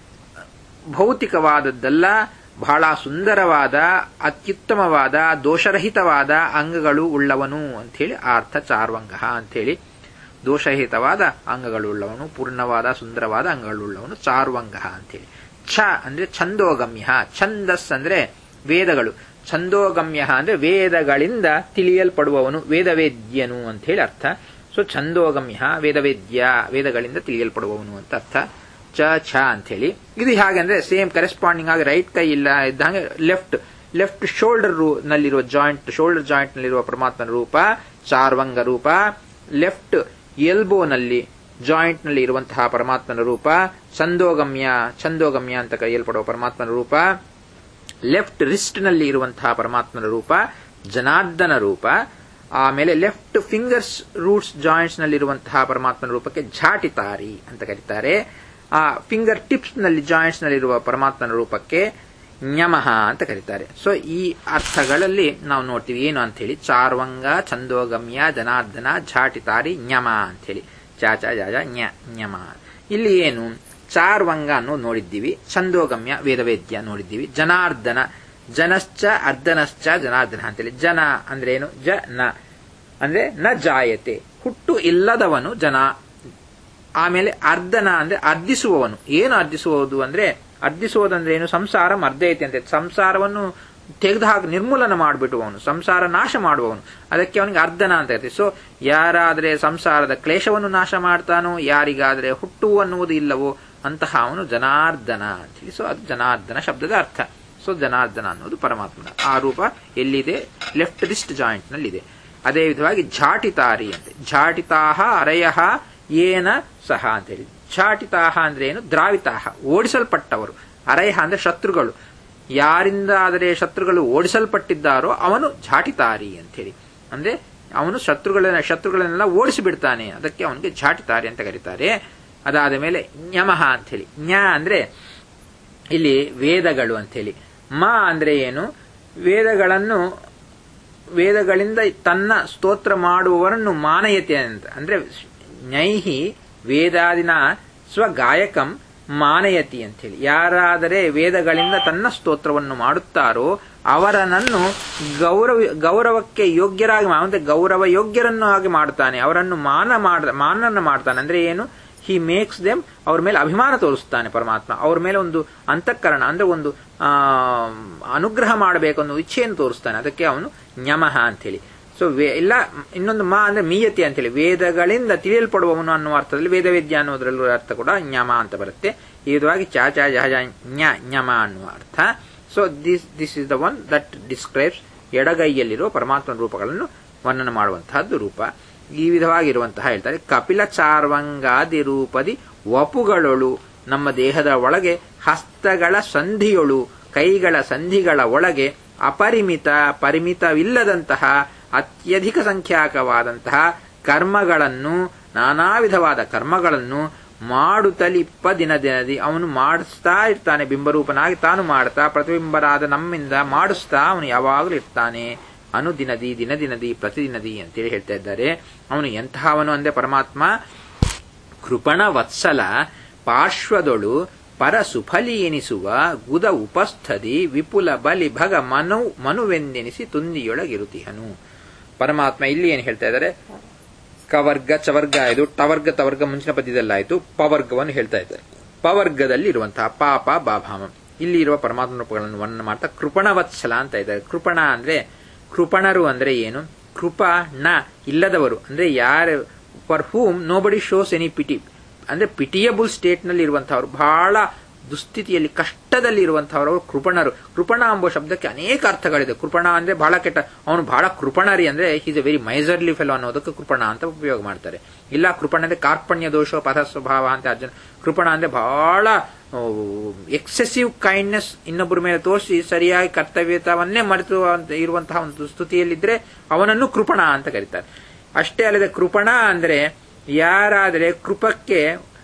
ಭೌತಿಕವಾದದ್ದಲ್ಲ ಬಹಳ ಸುಂದರವಾದ ಅತ್ಯುತ್ತಮವಾದ ದೋಷರಹಿತವಾದ ಅಂಗಗಳು ಉಳ್ಳವನು ಅಂಥೇಳಿ ಆ ಅರ್ಥ ಚಾರ್ವಂಗ ಅಂಥೇಳಿ ದೋಷರಹಿತವಾದ ಅಂಗಗಳು ಉಳ್ಳವನು ಪೂರ್ಣವಾದ ಸುಂದರವಾದ ಅಂಗಗಳುಳ್ಳವನು ಚಾರ್ವಂಗ ಅಂತೇಳಿ ಛ ಅಂದ್ರೆ ಛಂದೋಗಮ್ಯ ಛಂದಸ್ ಅಂದ್ರೆ ವೇದಗಳು ಛಂದೋಗಮ್ಯ ಅಂದ್ರೆ ವೇದಗಳಿಂದ ತಿಳಿಯಲ್ಪಡುವವನು ವೇದವೇದ್ಯನು ಅಂತ ಹೇಳಿ ಅರ್ಥ ಸೊ ಛಂದೋಗಮ್ಯ ವೇದವೇದ್ಯ ವೇದಗಳಿಂದ ತಿಳಿಯಲ್ಪಡುವವನು ಅಂತ ಅರ್ಥ ಚ ಛ ಅಂತ ಹೇಳಿ ಇದು ಹೇಗೆ ಅಂದ್ರೆ ಸೇಮ್ ಕರೆಸ್ಪಾಂಡಿಂಗ್ ಆಗಿ ರೈಟ್ ಕೈ ಇಲ್ಲ ಇದ್ದಂಗೆ ಲೆಫ್ಟ್ ಲೆಫ್ಟ್ ಶೋಲ್ಡರ್ ನಲ್ಲಿರುವ ಜಾಯಿಂಟ್ ಶೋಲ್ಡರ್ ಜಾಯಿಂಟ್ ನಲ್ಲಿರುವ ಪರಮಾತ್ಮನ ರೂಪ ಚಾರ್ವಂಗ ರೂಪ ಲೆಫ್ಟ್ ಎಲ್ಬೋನಲ್ಲಿ ಜಾಯಿಂಟ್ ನಲ್ಲಿ ಇರುವಂತಹ ಪರಮಾತ್ಮನ ರೂಪ ಛಂದೋಗಮ್ಯ ಛಂದೋಗಮ್ಯ ಅಂತ ಕರೆಯಲ್ಪಡುವ ಪರಮಾತ್ಮನ ರೂಪ ಲೆಫ್ಟ್ ರಿಸ್ಟ್ ನಲ್ಲಿ ಇರುವಂತಹ ಪರಮಾತ್ಮನ ರೂಪ ಜನಾರ್ದನ ರೂಪ ಆಮೇಲೆ ಲೆಫ್ಟ್ ಫಿಂಗರ್ಸ್ ರೂಟ್ಸ್ ಜಾಯಿಂಟ್ಸ್ ನಲ್ಲಿರುವಂತಹ ಪರಮಾತ್ಮನ ರೂಪಕ್ಕೆ ಝಾಟಿತಾರಿ ಅಂತ ಕರೀತಾರೆ ಆ ಫಿಂಗರ್ ಟಿಪ್ಸ್ ನಲ್ಲಿ ಜಾಯಿಂಟ್ಸ್ ನಲ್ಲಿರುವ ಪರಮಾತ್ಮನ ರೂಪಕ್ಕೆ ನ್ಯಮಃ ಅಂತ ಕರೀತಾರೆ ಸೊ ಈ ಅರ್ಥಗಳಲ್ಲಿ ನಾವು ನೋಡ್ತೀವಿ ಏನು ಅಂತ ಹೇಳಿ ಚಾರ್ವಂಗ ಛಂದೋಗಮ್ಯ ಜನಾರ್ದನ ಝಾಟಿತಾರಿ ನ್ಯಮ ಅಂತ ಹೇಳಿ ಚಾಚ ಜಾಜ ನ್ಯ ನ್ಯಮ ಇಲ್ಲಿ ಏನು ಚಾರ್ವಂಗ ಅನ್ನೋದು ನೋಡಿದ್ದೀವಿ ಛಂದೋಗಮ್ಯ ವೇದವೇದ್ಯ ನೋಡಿದ್ದೀವಿ ಜನಾರ್ದನ ಜನಶ್ಚ ಅರ್ಧನಶ್ಚ ಜನಾರ್ದನ ಅಂತೇಳಿ ಜನ ಅಂದ್ರೆ ಏನು ಜ ನ ಅಂದ್ರೆ ನ ಜಾಯತೆ ಹುಟ್ಟು ಇಲ್ಲದವನು ಜನ ಆಮೇಲೆ ಅರ್ಧನ ಅಂದ್ರೆ ಅರ್ಧಿಸುವವನು ಏನು ಅರ್ಧಿಸುವುದು ಅಂದ್ರೆ ಅರ್ಧಿಸುವುದಂದ್ರೆ ಏನು ಸಂಸಾರ ಮರ್ದೈತೆ ಅಂತ ಸಂಸಾರವನ್ನು ತೆಗೆದು ಹಾಕಿ ನಿರ್ಮೂಲನ ಮಾಡಿಬಿಡುವವನು ಸಂಸಾರ ನಾಶ ಮಾಡುವವನು ಅದಕ್ಕೆ ಅವನಿಗೆ ಅರ್ಧನ ಅಂತ ಇರ್ತದೆ ಸೊ ಯಾರಾದ್ರೆ ಸಂಸಾರದ ಕ್ಲೇಶವನ್ನು ನಾಶ ಮಾಡ್ತಾನೋ ಯಾರಿಗಾದ್ರೆ ಹುಟ್ಟು ಅನ್ನುವುದು ಇಲ್ಲವೋ ಅಂತಹ ಅವನು ಜನಾರ್ದನ ಅಂತ ಹೇಳಿ ಸೊ ಅದು ಜನಾರ್ದನ ಶಬ್ದದ ಅರ್ಥ ಸೊ ಜನಾರ್ದನ ಅನ್ನೋದು ಪರಮಾತ್ಮನ ಆ ರೂಪ ಎಲ್ಲಿದೆ ಲೆಫ್ಟ್ ರಿಸ್ಟ್ ಜಾಯಿಂಟ್ ನಲ್ಲಿದೆ ಅದೇ ವಿಧವಾಗಿ ಝಾಟಿತಾರಿ ಅಂತೆ ಝಾಟಿತಾಹ ಅರಯಃ ಏನ ಸಹ ಅಂತ ಹೇಳಿ ಝಾಟಿತಾಹ ಅಂದ್ರೆ ಏನು ದ್ರಾವಿತಾಹ ಓಡಿಸಲ್ಪಟ್ಟವರು ಅರಯಃ ಅಂದ್ರೆ ಶತ್ರುಗಳು ಯಾರಿಂದ ಆದರೆ ಶತ್ರುಗಳು ಓಡಿಸಲ್ಪಟ್ಟಿದ್ದಾರೋ ಅವನು ಝಾಟಿತಾರಿ ಅಂತ ಹೇಳಿ ಅಂದ್ರೆ ಅವನು ಶತ್ರುಗಳ ಶತ್ರುಗಳನ್ನೆಲ್ಲ ಓಡಿಸಿ ಬಿಡ್ತಾನೆ ಅದಕ್ಕೆ ಅವನಿಗೆ ಝಾಟಿತಾರಿ ಅಂತ ಕರೀತಾರೆ ಅದಾದ ಮೇಲೆ ನ್ಯಮಃ ಅಂತ ಹೇಳಿ ನ್ಯ ಅಂದ್ರೆ ಇಲ್ಲಿ ವೇದಗಳು ಅಂತ ಹೇಳಿ ಮ ಅಂದ್ರೆ ಏನು ವೇದಗಳನ್ನು ವೇದಗಳಿಂದ ತನ್ನ ಸ್ತೋತ್ರ ಮಾಡುವವರನ್ನು ಮಾನಯತೆ ಅಂತ ಅಂದ್ರೆ ನ್ಯೈಹಿ ವೇದಾದಿನ ಸ್ವಗಾಯಕಂ ಮಾನಯತಿ ಅಂತ ಹೇಳಿ ಯಾರಾದರೆ ವೇದಗಳಿಂದ ತನ್ನ ಸ್ತೋತ್ರವನ್ನು ಮಾಡುತ್ತಾರೋ ಅವರನ್ನು ಗೌರವ ಗೌರವಕ್ಕೆ ಯೋಗ್ಯರಾಗಿ ಅಂದ್ರೆ ಗೌರವ ಯೋಗ್ಯರನ್ನು ಹಾಗೆ ಮಾಡುತ್ತಾನೆ ಅವರನ್ನು ಮಾನ ಮಾಡ ಮಾನನ ಮಾಡ್ತಾನೆ ಅಂದ್ರೆ ಏನು ಹಿ ಮೇಕ್ಸ್ ದೆಮ್ ಅವ್ರ ಮೇಲೆ ಅಭಿಮಾನ ತೋರಿಸ್ತಾನೆ ಪರಮಾತ್ಮ ಅವ್ರ ಮೇಲೆ ಒಂದು ಅಂತಃಕರಣ ಅಂದ್ರೆ ಒಂದು ಆ ಅನುಗ್ರಹ ಮಾಡಬೇಕು ಅನ್ನೋ ಇಚ್ಛೆಯನ್ನು ತೋರಿಸ್ತಾನೆ ಅದಕ್ಕೆ ಅವನು ನ್ಯಮಃ ಅಂತೇಳಿ ಸೊ ಇಲ್ಲ ಇನ್ನೊಂದು ಮಾ ಅಂದ್ರೆ ಮೀಯತಿ ಅಂತೇಳಿ ವೇದಗಳಿಂದ ತಿಳಿಯಲ್ಪಡುವವನು ಅನ್ನುವ ಅರ್ಥದಲ್ಲಿ ವೇದವೇದ್ಯ ಅನ್ನೋದ್ರಲ್ಲೂ ಅರ್ಥ ಕೂಡ ಜ್ಞಮ ಅಂತ ಬರುತ್ತೆ ಈ ವಿಧವಾಗಿ ಚಾ ಚಾ ಜಹ ಜ್ಞ ಜ್ಞಮ ಅನ್ನುವ ಅರ್ಥ so this this is the one that describes ಎಡಗೈಯಲ್ಲಿರುವ ಪರಮಾತ್ಮನ ರೂಪಗಳನ್ನು ವರ್ಣನೆ ಮಾಡುವಂತಹದ್ದು ರೂಪ ಈ ವಿಧವಾಗಿರುವಂತಹ ಹೇಳ್ತಾರೆ ಕಪಿಲ ಚಾರ್ವಂಗಾದಿ ರೂಪದಿ ವಪುಗಳೊಳು ನಮ್ಮ ದೇಹದ ಒಳಗೆ ಹಸ್ತಗಳ ಸಂಧಿಯೊಳು ಕೈಗಳ ಸಂಧಿಗಳ ಒಳಗೆ ಅಪರಿಮಿತ ಪರಿಮಿತವಿಲ್ಲದಂತಹ ಅತ್ಯಧಿಕ ಸಂಖ್ಯಾಕವಾದಂತಹ ಕರ್ಮಗಳನ್ನು ನಾನಾ ವಿಧವಾದ ಕರ್ಮಗಳನ್ನು ಮಾಡುತ್ತಲಿಪ್ಪ ದಿನ ದಿನದಿ ಅವನು ಮಾಡಿಸ್ತಾ ಇರ್ತಾನೆ ಬಿಂಬರೂಪನಾಗಿ ತಾನು ಮಾಡ್ತಾ ಪ್ರತಿಬಿಂಬರಾದ ನಮ್ಮಿಂದ ಮಾಡಿಸ್ತಾ ಅವನು ಯಾವಾಗಲೂ ಇರ್ತಾನೆ ಅನುದಿನದಿ ದಿನದಿನದಿ ಪ್ರತಿದಿನದಿ ಅಂತೇಳಿ ಹೇಳ್ತಾ ಇದ್ದಾರೆ ಅವನು ಎಂತಹವನು ಅಂದ್ರೆ ಪರಮಾತ್ಮ ಕೃಪಣ ವತ್ಸಲ ಪಾರ್ಶ್ವದೊಳು ಪರ ಸುಫಲಿ ಎನಿಸುವ ಗುದ ಉಪಸ್ಥದಿ ವಿಪುಲ ಬಲಿ ಭಗ ಮನು ಮನುವೆಂದೆನಿಸಿ ತುಂದಿಯೊಳಗಿರುತಿಹನು ಪರಮಾತ್ಮ ಇಲ್ಲಿ ಏನು ಹೇಳ್ತಾ ಇದ್ದಾರೆ ಕವರ್ಗ ಚವರ್ಗ ಇದು ಟವರ್ಗ ತವರ್ಗ ಮುಂಚಿನ ಪದ್ಯದಲ್ಲಾಯಿತು ಪವರ್ಗವನ್ನು ಹೇಳ್ತಾ ಇದ್ದಾರೆ ಪವರ್ಗದಲ್ಲಿ ಇರುವಂತಹ ಪಾಪ ಬಾಭಾಮ ಇಲ್ಲಿ ಇರುವ ಪರಮಾತ್ಮ ರೂಪಗಳನ್ನು ವರ್ಣನೆ ಮಾಡ್ತಾ ಕೃಪಣವತ್ಸಲ ಅಂತ ಇದ್ದಾರೆ ಕೃಪಣ ಅಂದ್ರೆ ಕೃಪಣರು ಅಂದ್ರೆ ಏನು ಕೃಪ ನ ಇಲ್ಲದವರು ಅಂದ್ರೆ ಯಾರು for whom nobody shows any pity ಅಂದ್ರೆ ಪಿಟಿಯಬಲ್ ಸ್ಟೇಟ್ ನಲ್ಲಿ ಇರುವಂತಹವರು ಬಹಳ ದುಸ್ಥಿತಿಯಲ್ಲಿ ಕಷ್ಟದಲ್ಲಿ ಇರುವಂತಹವರು ಕೃಪಣರು ಕೃಪಣ ಎಂಬ ಶಬ್ದಕ್ಕೆ ಅನೇಕ ಅರ್ಥಗಳಿದೆ ಕೃಪಣ ಅಂದ್ರೆ ಬಹಳ ಕೆಟ್ಟ ಅವನು ಬಹಳ ಕೃಪಣರಿ ಅಂದ್ರೆ is a very miserly fellow ಅನ್ನೋದಕ್ಕೆ ಕೃಪಣ ಅಂತ ಉಪಯೋಗ ಮಾಡ್ತಾರೆ ಇಲ್ಲ ಕೃಪಣ ಅಂದ್ರೆ ಕಾರ್ಪಣ್ಯ ದೋಷ ಪಥ ಸ್ವಭಾವ ಅಂತ ಅರ್ಜುನ ಕೃಪಣ ಅಂದ್ರೆ ಬಹಳ ಎಕ್ಸೆಸಿವ್ ಕೈಂಡ್ನೆಸ್ ಇನ್ನೊಬ್ಬರ ಮೇಲೆ ತೋರಿಸಿ ಸರಿಯಾಗಿ ಕರ್ತವ್ಯತವನ್ನೇ ಮರೆತು ಇರುವಂತಹ ಒಂದು ಸ್ತುತಿಯಲ್ಲಿದ್ರೆ ಅವನನ್ನು ಕೃಪಣ ಅಂತ ಕರೀತಾರೆ ಅಷ್ಟೇ ಅಲ್ಲದೆ ಕೃಪಣ ಅಂದ್ರೆ ಯಾರಾದರೆ ಕೃಪಕ್ಕೆ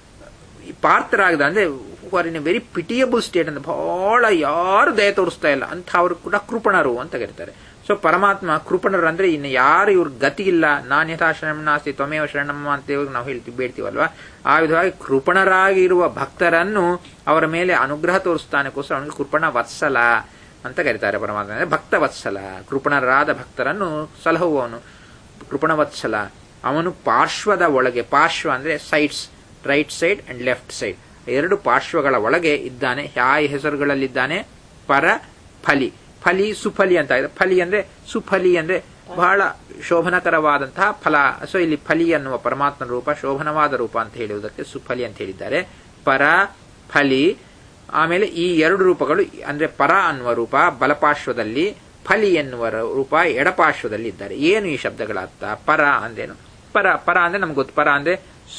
ಪಾತ್ರರಾಗದ ಅಂದ್ರೆ are in a very pitiable state ಅಂತ ಬಹಳ ಯಾರು ದಯ ತೋರಿಸ್ತಾ ಇಲ್ಲ ಅಂಥವ್ರು ಕೂಡ ಕೃಪಣರು ಅಂತ ಕರೀತಾರೆ ಸೊ ಪರಮಾತ್ಮ ಕೃಪಣರು ಅಂದ್ರೆ ಇನ್ನು ಯಾರು ಇವ್ರ ಗತಿ ಇಲ್ಲ ನಾನ್ ಯಥಾ ಶರಣನಾಸ್ತಿ ತ್ವಮೇವ ಶರಣಮ್ಮ ಅಂತ ನಾವು ಹೇಳ್ತೀವಿ ಬೇಡ್ತೀವಲ್ವಾ ಆ ವಿಧವಾಗಿ ಕೃಪಣರಾಗಿರುವ ಭಕ್ತರನ್ನು ಅವರ ಮೇಲೆ ಅನುಗ್ರಹ ತೋರಿಸ್ತಾನಕ್ಕೋಸ್ಕರ ಅವನಿಗೆ ಕೃಪಣ ವತ್ಸಲ ಅಂತ ಕರೀತಾರೆ ಪರಮಾತ್ಮ ಅಂದ್ರೆ ಭಕ್ತ ವತ್ಸಲ ಕೃಪಣರಾದ ಭಕ್ತರನ್ನು ಸಲಹುವವನು ಕೃಪಣವತ್ಸಲ ಅವನು ಪಾರ್ಶ್ವದ ಒಳಗೆ ಪಾರ್ಶ್ವ ಅಂದ್ರೆ sides right side and left side ಎರಡು ಪಾರ್ಶ್ವಗಳ ಒಳಗೆ ಇದ್ದಾನೆ ಯಾವ ಹೆಸರುಗಳಲ್ಲಿದ್ದಾನೆ ಪರ ಫಲಿ ಫಲಿ ಸುಫಲಿ ಅಂತ ಇದೆ ಫಲಿ ಅಂದ್ರೆ ಸುಫಲಿ ಅಂದ್ರೆ ಬಹಳ ಶೋಭನಕರವಾದಂತಹ ಫಲ ಸೊ ಇಲ್ಲಿ ಫಲಿ ಅನ್ನುವ ಪರಮಾತ್ಮನ ರೂಪ ಶೋಭನವಾದ ರೂಪ ಅಂತ ಹೇಳುವುದಕ್ಕೆ ಸುಫಲಿ ಅಂತ ಹೇಳಿದ್ದಾರೆ ಪರ ಫಲಿ ಆಮೇಲೆ ಈ ಎರಡು ರೂಪಗಳು ಅಂದ್ರೆ ಪರ ಅನ್ನುವ ರೂಪ ಬಲಪಾರ್ಶ್ವದಲ್ಲಿ ಫಲಿ ಎನ್ನುವ ರೂಪ ಎಡಪಾರ್ಶ್ವದಲ್ಲಿ ಇದ್ದಾರೆ ಏನು ಈ ಶಬ್ದಗಳ ಅರ್ಥ ಪರ ಅಂದೇನು ಪರ ಪರ ಅಂದ್ರೆ ನಮ್ಗೆ ಗೊತ್ತು ಪರ ಅಂದ್ರೆ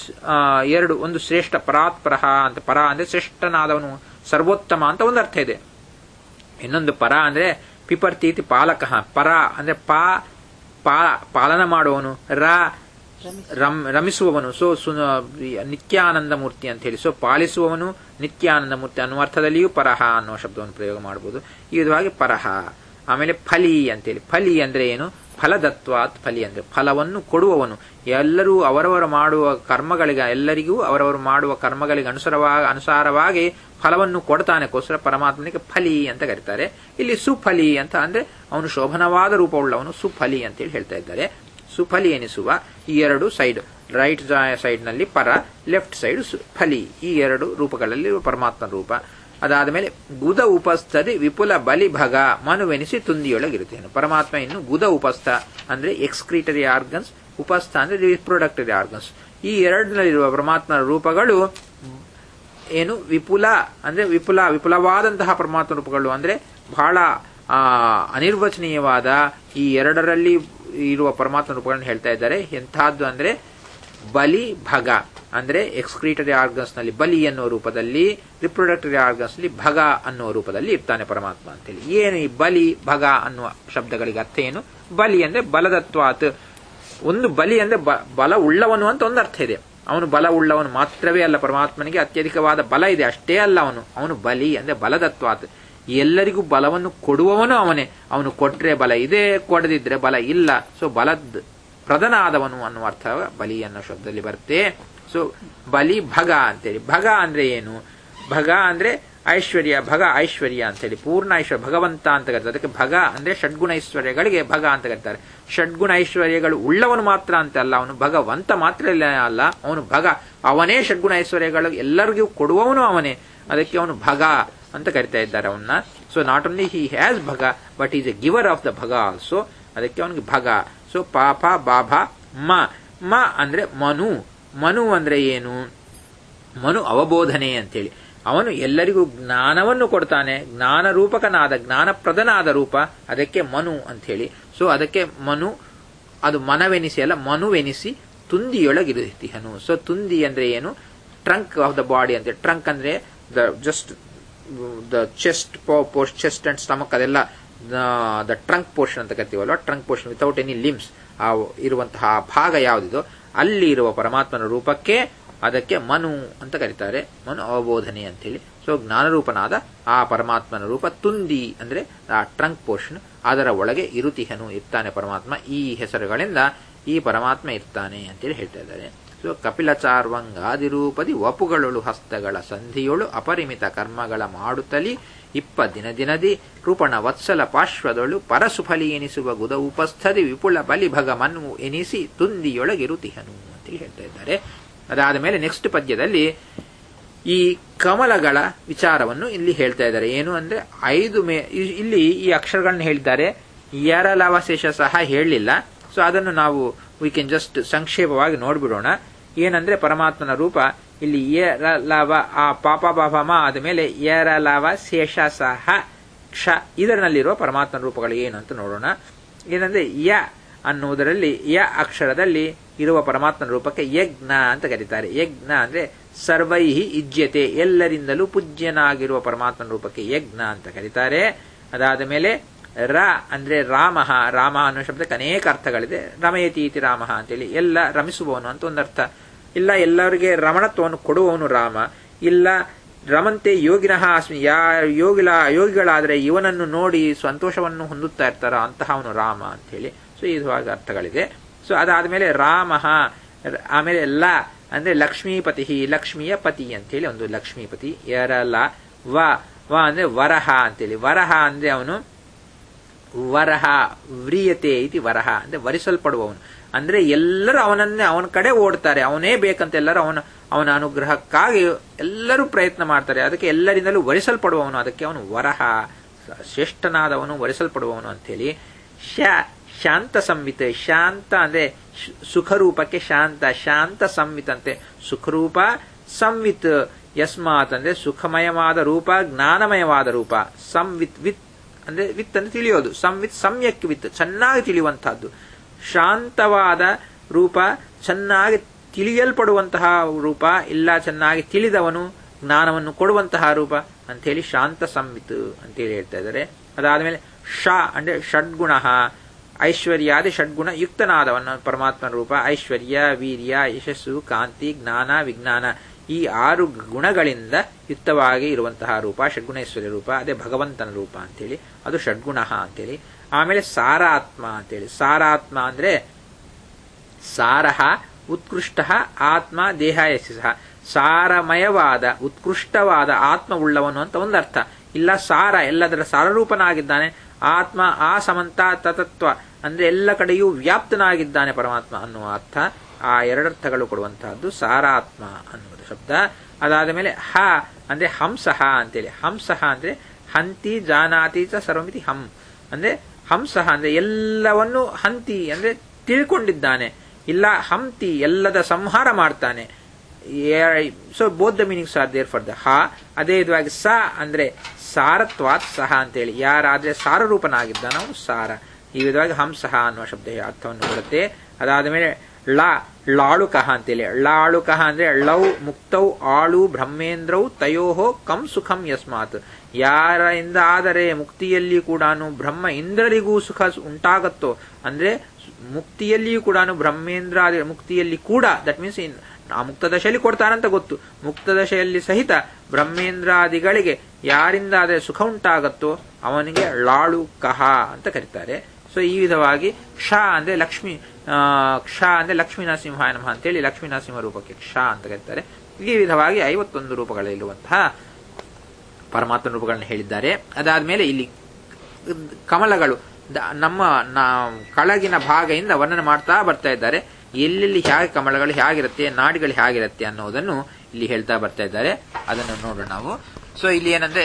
ಎರಡು ಒಂದು ಶ್ರೇಷ್ಠ ಪರಾತ್ಪರಹ ಅಂತ ಪರ ಅಂದ್ರೆ ಶ್ರೇಷ್ಠನಾದವನು ಸರ್ವೋತ್ತಮ ಅಂತ ಒಂದು ಅರ್ಥ ಇದೆ ಇನ್ನೊಂದು ಪರ ಅಂದ್ರೆ ಪಿಪರ್ತೀತಿ ಪಾಲಕ ಪರ ಅಂದ್ರೆ ಪಾ ಪಾಲನ ಮಾಡುವವನು ರ ರಮ್ ರಮಿಸುವವನು ಸೊ ಸು ನಿತ್ಯಾನಂದ ಮೂರ್ತಿ ಅಂತ ಹೇಳಿ ಸೊ ಪಾಲಿಸುವವನು ನಿತ್ಯಾನಂದ ಮೂರ್ತಿ ಅನ್ನುವ ಅರ್ಥದಲ್ಲಿಯೂ ಪರಹ ಅನ್ನುವ ಶಬ್ದವನ್ನು ಪ್ರಯೋಗ ಮಾಡಬಹುದು ಈ ವಿಧವಾಗಿ ಪರಹ ಆಮೇಲೆ ಫಲಿ ಅಂತೇಳಿ ಫಲಿ ಅಂದ್ರೆ ಏನು ಫಲದತ್ವಾತ್ ಫಲಿ ಅಂದ್ರೆ ಫಲವನ್ನು ಕೊಡುವವನು ಎಲ್ಲರೂ ಅವರವರು ಮಾಡುವ ಕರ್ಮಗಳಿಗೆ ಎಲ್ಲರಿಗೂ ಅವರವರು ಮಾಡುವ ಕರ್ಮಗಳಿಗೆ ಅನುಸಾರವಾಗಿ ಅನುಸಾರವಾಗಿ ಫಲವನ್ನು ಕೊಡ್ತಾನೆಗೋಸ್ಕರ ಪರಮಾತ್ಮನಿಗೆ ಫಲಿ ಅಂತ ಕರೀತಾರೆ ಇಲ್ಲಿ ಸುಫಲಿ ಅಂತ ಅಂದ್ರೆ ಅವನು ಶೋಭನವಾದ ರೂಪವುಳ್ಳವನು ಸುಫಲಿ ಅಂತೇಳಿ ಹೇಳ್ತಾ ಇದ್ದಾರೆ ಸುಫಲಿ ಎನಿಸುವ ಈ ಎರಡು ಸೈಡ್ ರೈಟ್ ಸೈಡ್ ನಲ್ಲಿ ಪರ ಲೆಫ್ಟ್ ಸೈಡ್ ಫಲಿ ಈ ಎರಡು ರೂಪಗಳಲ್ಲಿ ಪರಮಾತ್ಮ ರೂಪ ಅದಾದ ಮೇಲೆ ಗುದ ಉಪಸ್ಥದಿ ವಿಪುಲ ಬಲಿ ಭಗ ಮನುವೆನಿಸಿ ತುಂದಿಯೊಳಗಿರುತ್ತೇನೆ ಪರಮಾತ್ಮ ಇನ್ನು ಗುದ ಉಪಸ್ಥ ಅಂದ್ರೆ ಎಕ್ಸ್ಕ್ರೀಟರಿ ಆರ್ಗನ್ಸ್ ಉಪಸ್ಥ ಅಂದ್ರೆ ರಿಪ್ರೊಡಕ್ಟರಿ ಆರ್ಗನ್ಸ್ ಈ ಎರಡನಲ್ಲಿರುವ ಪರಮಾತ್ಮನ ರೂಪಗಳು ಏನು ವಿಪುಲ ಅಂದ್ರೆ ವಿಪುಲ ವಿಪುಲವಾದಂತಹ ಪರಮಾತ್ಮ ರೂಪಗಳು ಅಂದ್ರೆ ಬಹಳ ಆ ಅನಿರ್ವಚನೀಯವಾದ ಈ ಎರಡರಲ್ಲಿ ಇರುವ ಪರಮಾತ್ಮ ರೂಪಗಳನ್ನು ಹೇಳ್ತಾ ಇದ್ದಾರೆ ಎಂತಹದ್ದು ಅಂದ್ರೆ ಬಲಿ ಭಗ ಅಂದ್ರೆ ಎಕ್ಸ್ಕ್ರೀಟರಿ ಆರ್ಗನ್ಸ್ ನಲ್ಲಿ ಬಲಿ ಅನ್ನುವ ರೂಪದಲ್ಲಿ ರಿಪ್ರೊಡಕ್ಟರಿ ಆರ್ಗನ್ಸ್ ನಲ್ಲಿ ಭಗ ಅನ್ನುವ ರೂಪದಲ್ಲಿ ಇರ್ತಾನೆ ಪರಮಾತ್ಮ ಅಂತೇಳಿ ಏನು ಈ ಬಲಿ ಭಗ ಅನ್ನುವ ಶಬ್ದಗಳಿಗೆ ಅರ್ಥ ಏನು ಬಲಿ ಅಂದ್ರೆ ಬಲದತ್ವಾತ್ ಒಂದು ಬಲಿ ಅಂದ್ರೆ ಬಲ ಉಳ್ಳವನು ಅಂತ ಒಂದು ಅರ್ಥ ಇದೆ ಅವನು ಬಲ ಉಳ್ಳವನು ಮಾತ್ರವೇ ಅಲ್ಲ ಪರಮಾತ್ಮನಿಗೆ ಅತ್ಯಧಿಕವಾದ ಬಲ ಇದೆ ಅಷ್ಟೇ ಅಲ್ಲ ಅವನು ಅವನು ಬಲಿ ಅಂದ್ರೆ ಬಲದತ್ವಾತ್ ಎಲ್ಲರಿಗೂ ಬಲವನ್ನು ಕೊಡುವವನು ಅವನೇ ಅವನು ಕೊಟ್ರೆ ಬಲ ಇದೆ ಕೊಡದಿದ್ರೆ ಬಲ ಇಲ್ಲ ಸೊ ಬಲದ್ ಪ್ರಧನಾದವನು ಅನ್ನುವ ಅರ್ಥ ಬಲಿ ಅನ್ನೋ ಶಬ್ದದಲ್ಲಿ ಬರುತ್ತೆ ಸೊ ಬಲಿ ಭಗ ಅಂತೇಳಿ ಭಗ ಅಂದ್ರೆ ಏನು ಭಗ ಅಂದ್ರೆ ಐಶ್ವರ್ಯ ಭಗ ಐಶ್ವರ್ಯ ಅಂತೇಳಿ ಪೂರ್ಣ ಐಶ್ವರ್ಯ ಭಗವಂತ ಅಂತ ಕರೀತಾರೆ ಅದಕ್ಕೆ ಭಗ ಅಂದ್ರೆ ಷಡ್ಗುಣ ಐಶ್ವರ್ಯಗಳಿಗೆ ಭಗ ಅಂತ ಕರೀತಾರೆ ಷಡ್ಗುಣ ಐಶ್ವರ್ಯಗಳು ಉಳ್ಳವನು ಮಾತ್ರ ಅಂತ ಅಲ್ಲ ಅವನು ಭಗವಂತ ಮಾತ್ರ ಅಲ್ಲ ಅವನು ಭಗ ಅವನೇ ಷಡ್ಗುಣ ಐಶ್ವರ್ಯಗಳು ಎಲ್ಲರಿಗೂ ಕೊಡುವವನು ಅವನೇ ಅದಕ್ಕೆ ಅವನು ಭಗ ಅಂತ ಕರಿತಾ ಇದ್ದಾರೆ ಅವನ್ನ so not only he has bhaga but is a giver of the bhaga also ಅದಕ್ಕೆ ಅವನಿಗೆ ಭಗ ಸೊ ಪಾಪ ಬಾಭ ಮ ಮ ಅಂದ್ರೆ ಮನು ಮನು ಅಂದ್ರೆ ಏನು ಮನು ಅವಬೋಧನೆ ಅಂತೇಳಿ ಅವನು ಎಲ್ಲರಿಗೂ ಜ್ಞಾನವನ್ನು ಕೊಡ್ತಾನೆ ಜ್ಞಾನ ರೂಪಕನಾದ ಜ್ಞಾನಪ್ರದನಾದ ರೂಪ ಅದಕ್ಕೆ ಮನು ಅಂತ ಹೇಳಿ ಸೊ ಅದಕ್ಕೆ ಮನು ಅದು ಮನವೆನಿಸಿ ಅಲ್ಲ ಮನುವೆನಿಸಿ ತುಂದಿಯೊಳಗಿರುತ್ತಿಹನು ಸೊ ತುಂದಿ ಅಂದ್ರೆ ಏನು ಟ್ರಂಕ್ ಆಫ್ ದ ಬಾಡಿ ಅಂತ ಟ್ರಂಕ್ ಅಂದ್ರೆ the just the chest post chest and stomach ಅದೆಲ್ಲ ದ ಟ್ರಂಕ್ ಪೋರ್ಷನ್ ಅಂತ ಕರಿತೀವಲ್ವ trunk portion without any limbs ಆ ಇರುವಂತಹ ಭಾಗ ಯಾವುದಿದೋ ಅಲ್ಲಿ ಇರುವ ಪರಮಾತ್ಮನ ರೂಪಕ್ಕೆ ಅದಕ್ಕೆ ಮನು ಅಂತ ಕರೀತಾರೆ ಮನು ಅವಬೋಧನೆ ಅಂತೇಳಿ ಸೊ ಜ್ಞಾನರೂಪನಾದ ಆ ಪರಮಾತ್ಮನ ರೂಪ ತುಂದಿ ಅಂದ್ರೆ ಆ ಟ್ರಂಕ್ ಪೋರ್ಷನ್ ಅದರ ಒಳಗೆ ಇರುತಿಹನು ಇರ್ತಾನೆ ಪರಮಾತ್ಮ ಈ ಹೆಸರುಗಳಿಂದ ಈ ಪರಮಾತ್ಮ ಇರ್ತಾನೆ ಅಂತೇಳಿ ಹೇಳ್ತಾ ಇದ್ದಾರೆ ಸೊ ಕಪಿಲಚಾರ್ವಂಗಾದಿರೂಪದಿ ವಪುಗಳೊಳು ಹಸ್ತಗಳ ಸಂಧಿಯೊಳು ಅಪರಿಮಿತ ಕರ್ಮಗಳ ಮಾಡುತ್ತಲಿ ಇಪ್ಪ ದಿನ ದಿನದಿ ಕೃಪಣ ವತ್ಸಲ ಪಾರ್ಶ್ವದೊಳು ಪರಸುಫಲಿ ಎನಿಸುವ ಗುದ ಉಪಸ್ಥದಿ ವಿಪುಲ ಬಲಿ ಭಗ ಮನ್ವು ಎನಿಸಿ ತುಂದಿಯೊಳಗಿರುತಿಹನು ಅಂತೇಳಿ ಹೇಳ್ತಾ ಇದ್ದಾರೆ ಅದಾದ ಮೇಲೆ ನೆಕ್ಸ್ಟ್ ಪದ್ಯದಲ್ಲಿ ಈ ಕಮಲಗಳ ವಿಚಾರವನ್ನು ಇಲ್ಲಿ ಹೇಳ್ತಾ ಇದ್ದಾರೆ ಏನು ಅಂದ್ರೆ ಐದು ಮೇ ಇಲ್ಲಿ ಈ ಅಕ್ಷರಗಳನ್ನ ಹೇಳಿದ್ದಾರೆ ಎರಲವಶೇಷ ಸಹ ಹೇಳಲಿಲ್ಲ ಸೊ ಅದನ್ನು ನಾವು ವಿ ಕೆನ್ ಜಸ್ಟ್ ಸಂಕ್ಷೇಪವಾಗಿ ನೋಡ್ಬಿಡೋಣ ಏನಂದ್ರೆ ಪರಮಾತ್ಮನ ರೂಪ ಇಲ್ಲಿ ಎರಲವ ಆ ಪಾಪ ಬಾಭಮ ಆದ ಮೇಲೆ ಎರಲವ ಶೇಷ ಸಹ ಕ್ಷ ಇದರಲ್ಲಿರುವ ಪರಮಾತ್ಮನ ರೂಪಗಳು ಏನು ಅಂತ ನೋಡೋಣ ಏನಂದ್ರೆ ಯ ಅನ್ನುವುದರಲ್ಲಿ ಯ ಅಕ್ಷರದಲ್ಲಿ ಇರುವ ಪರಮಾತ್ಮನ ರೂಪಕ್ಕೆ ಯಜ್ಞ ಅಂತ ಕರೀತಾರೆ ಯಜ್ಞ ಅಂದ್ರೆ ಸರ್ವೈಹಿ ಇಜ್ಯತೆ ಎಲ್ಲರಿಂದಲೂ ಪೂಜ್ಯನಾಗಿರುವ ಪರಮಾತ್ಮನ ರೂಪಕ್ಕೆ ಯಜ್ಞ ಅಂತ ಕರೀತಾರೆ ಅದಾದ ಮೇಲೆ ರ ಅಂದ್ರೆ ರಾಮ ರಾಮ ಅನ್ನೋ ಶಬ್ದಕ್ಕೆ ಅನೇಕ ಅರ್ಥಗಳಿದೆ ರಮಯತಿ ಇತಿ ರಾಮ ಅಂತೇಳಿ ಎಲ್ಲ ರಮಿಸುವವನು ಅಂತ ಒಂದರ್ಥ ಇಲ್ಲ ಎಲ್ಲರಿಗೆ ರಮಣತ್ವವನ್ನು ಕೊಡುವವನು ರಾಮ ಇಲ್ಲ ರಮಂತೆ ಯೋಗಿನಃ ಅಸ್ಮಿ ಯಾ ಯೋಗಿಲ ಯೋಗಿಗಳಾದರೆ ಇವನನ್ನು ನೋಡಿ ಸಂತೋಷವನ್ನು ಹೊಂದುತ್ತಾ ಇರ್ತಾರ ಅಂತಹವನು ರಾಮ ಅಂತ ಹೇಳಿ ಸೊ ಇದು ಹಾಗೆ ಅರ್ಥಗಳಿದೆ ಸೊ ಅದಾದ್ಮೇಲೆ ರಾಮ ಆಮೇಲೆ ಲ ಅಂದ್ರೆ ಲಕ್ಷ್ಮೀಪತಿ ಲಕ್ಷ್ಮಿಯ ಪತಿ ಅಂತೇಳಿ ಒಂದು ಲಕ್ಷ್ಮೀಪತಿ ಎರಲ ವ ವ ಅಂದ್ರೆ ವರಹ ಅಂತೇಳಿ ವರಹ ಅಂದ್ರೆ ಅವನು ವರಹ ವ್ರಿಯತೆ ಇತಿ ವರಹ ಅಂದ್ರೆ ವರಿಸಲ್ಪಡುವವನು ಅಂದ್ರೆ ಎಲ್ಲರೂ ಅವನನ್ನೇ ಅವನ ಕಡೆ ಓಡ್ತಾರೆ ಅವನೇ ಬೇಕಂತ ಎಲ್ಲರೂ ಅವನ ಅವನ ಅನುಗ್ರಹಕ್ಕಾಗಿ ಎಲ್ಲರೂ ಪ್ರಯತ್ನ ಮಾಡ್ತಾರೆ ಅದಕ್ಕೆ ಎಲ್ಲರಿಂದಲೂ ವರಿಸಲ್ಪಡುವವನು ಅದಕ್ಕೆ ಅವನು ವರಹ ಶ್ರೇಷ್ಠನಾದವನು ವರಿಸಲ್ಪಡುವವನು ಅಂತೇಳಿ ಶ ಶಾಂತ ಸಂವಿತ್ ಶಾಂತ ಅಂದ್ರೆ ಸುಖರೂಪಕ್ಕೆ ಶಾಂತ ಶಾಂತ ಸಂವಿತ್ ಅಂತೆ ಸುಖರೂಪ ಸಂವಿತ್ ಯಸ್ಮಾತ್ ಅಂದ್ರೆ ಸುಖಮಯವಾದ ರೂಪ ಜ್ಞಾನಮಯವಾದ ರೂಪ ಸಂವಿತ್ ವಿತ್ ಅಂದ್ರೆ ವಿತ್ ಅಂದ್ರೆ ತಿಳಿಯೋದು ಸಂವಿತ್ ಸಮ್ಯಕ್ ವಿತ್ ಚೆನ್ನಾಗಿ ತಿಳಿಯುವಂತಹದ್ದು ಶಾಂತವಾದ ರೂಪ ಚೆನ್ನಾಗಿ ತಿಳಿಯಲ್ಪಡುವಂತಹ ರೂಪ ಇಲ್ಲ ಚೆನ್ನಾಗಿ ತಿಳಿದವನು ಜ್ಞಾನವನ್ನು ಕೊಡುವಂತಹ ರೂಪ ಅಂತೇಳಿ ಶಾಂತ ಸಂವಿತ್ ಅಂತೇಳಿ ಹೇಳ್ತಾ ಇದ್ದಾರೆ ಅದಾದ್ಮೇಲೆ ಶ ಅಂದ್ರೆ ಷಡ್ಗುಣ ಐಶ್ವರ್ಯಾದಿ ಷಡ್ಗುಣ ಯುಕ್ತನಾದವನ್ನ ಪರಮಾತ್ಮನ ರೂಪ ಐಶ್ವರ್ಯ ವೀರ್ಯ ಯಶಸ್ಸು ಕಾಂತಿ ಜ್ಞಾನ ವಿಜ್ಞಾನ ಈ ಆರು ಗುಣಗಳಿಂದ ಯುಕ್ತವಾಗಿ ಇರುವಂತಹ ರೂಪ ಷಡ್ಗುಣೇಶ್ವರ್ಯ ರೂಪ ಅದೇ ಭಗವಂತನ ರೂಪ ಅಂತೇಳಿ ಅದು ಷಡ್ಗುಣ ಅಂತೇಳಿ ಆಮೇಲೆ ಸಾರಾತ್ಮ ಅಂತೇಳಿ ಸಾರಾತ್ಮ ಅಂದ್ರೆ ಸಾರಹ ಉತ್ಕೃಷ್ಟ ಆತ್ಮ ದೇಹಾಯಸಿ ಸಹ ಸಾರಮಯವಾದ ಉತ್ಕೃಷ್ಟವಾದ ಆತ್ಮ ಉಳ್ಳವನು ಅಂತ ಒಂದು ಅರ್ಥ ಇಲ್ಲ ಸಾರ ಎಲ್ಲದರ ಸಾರರೂಪನಾಗಿದ್ದಾನೆ ಆತ್ಮ ಆ ಸಮಂತ ತತತ್ವ ಅಂದ್ರೆ ಎಲ್ಲ ಕಡೆಯೂ ವ್ಯಾಪ್ತನಾಗಿದ್ದಾನೆ ಪರಮಾತ್ಮ ಅನ್ನುವ ಅರ್ಥ ಆ ಎರಡರ್ಥಗಳು ಕೊಡುವಂತಹದ್ದು ಸಾರಾತ್ಮ ಅನ್ನುವುದು ಶಬ್ದ ಅದಾದ ಮೇಲೆ ಹ ಅಂದ್ರೆ ಹಂಸಹ ಅಂತೇಳಿ ಹಂಸಹ ಅಂದ್ರೆ ಹಂತಿ ಜಾನಾತಿ ಚ ಸರ್ವಮಿತಿ ಹಂ ಅಂದ್ರೆ ಹಂಸಹ ಅಂದ್ರೆ ಎಲ್ಲವನ್ನು ಹಂತಿ ಅಂದ್ರೆ ತಿಳ್ಕೊಂಡಿದ್ದಾನೆ ಇಲ್ಲ ಹಂತಿ ಎಲ್ಲದ ಸಂಹಾರ ಮಾಡ್ತಾನೆ so both the meanings are there for the ಹ ಅದೇ ವಿಧವಾಗಿ ಸ ಅಂದ್ರೆ ಸಾರತ್ವಾತ್ ಸಹ ಅಂತೇಳಿ ಯಾರಾದ್ರೆ ಸಾರರೂಪನಾಗಿದ್ದಾನೋ ಅವನು ಸಾರ ಈ ವಿಧವಾಗಿ ಹಂಸಹ ಅನ್ನುವ ಶಬ್ದ ಅರ್ಥವನ್ನು ಕೊಡುತ್ತೆ ಅದಾದ ಮೇಲೆ ಳ ಲಾಳುಕಃ ಅಂತೇಳಿ ಲಾಳುಕಃ ಅಂದ್ರೆ ಲೌ ಮುಕ್ತೌ ಆಳು ಬ್ರಹ್ಮೇಂದ್ರೌ ತಯೋಹೋ ಕಂ ಸುಖಂ ಯಸ್ಮಾತ್ ಯಾರಿಂದ ಆದರೆ ಮುಕ್ತಿಯಲ್ಲಿ ಕೂಡ ಬ್ರಹ್ಮ ಇಂದ್ರರಿಗೂ ಸುಖ ಉಂಟಾಗತ್ತೋ ಅಂದ್ರೆ ಮುಕ್ತಿಯಲ್ಲಿಯೂ ಕೂಡ ಬ್ರಹ್ಮೇಂದ್ರ ಮುಕ್ತಿಯಲ್ಲಿ ಕೂಡ ದಟ್ ಮೀನ್ಸ್ ಆ ಮುಕ್ತ ದಶೆಯಲ್ಲಿ ಕೊಡ್ತಾನಂತ ಗೊತ್ತು ಮುಕ್ತ ದಶೆಯಲ್ಲಿ ಸಹಿತ ಬ್ರಹ್ಮೇಂದ್ರಾದಿಗಳಿಗೆ ಯಾರಿಂದ ಆದರೆ ಸುಖ ಉಂಟಾಗತ್ತೋ ಅವನಿಗೆ ಲಾಳು ಕಹ ಅಂತ ಕರೀತಾರೆ ಸೊ ಈ ವಿಧವಾಗಿ ಕ್ಷ ಅಂದ್ರೆ ಲಕ್ಷ್ಮಿ ಕ್ಷ ಅಂದ್ರೆ ಲಕ್ಷ್ಮೀ ನರಸಿಂಹಾಯ ನಮಃ ಅಂತೇಳಿ ಲಕ್ಷ್ಮೀ ನರಸಿಂಹ ರೂಪಕ್ಕೆ ಕ್ಷ ಅಂತ ಕರೀತಾರೆ ಈ ವಿಧವಾಗಿ ಐವತ್ತೊಂದು ರೂಪಗಳಿರುವಂತಹ ಪರಮಾತ್ಮ ರೂಪಗಳನ್ನು ಹೇಳಿದ್ದಾರೆ ಅದಾದ್ಮೇಲೆ ಇಲ್ಲಿ ಕಮಲಗಳು ನಮ್ಮ ಕೆಳಗಿನ ಭಾಗದಿಂದ ವರ್ಣನೆ ಮಾಡ್ತಾ ಬರ್ತಾ ಇದ್ದಾರೆ ಎಲ್ಲೆಲ್ಲಿ ಹೇಗೆ ಕಮಲಗಳು ಹೇಗಿರುತ್ತೆ ನಾಡಿಗಳು ಹೇಗಿರುತ್ತೆ ಅನ್ನೋದನ್ನು ಇಲ್ಲಿ ಹೇಳ್ತಾ ಬರ್ತಾ ಇದ್ದಾರೆ ಅದನ್ನು ನೋಡೋಣ ನಾವು ಸೊ ಇಲ್ಲಿ ಏನಂದ್ರೆ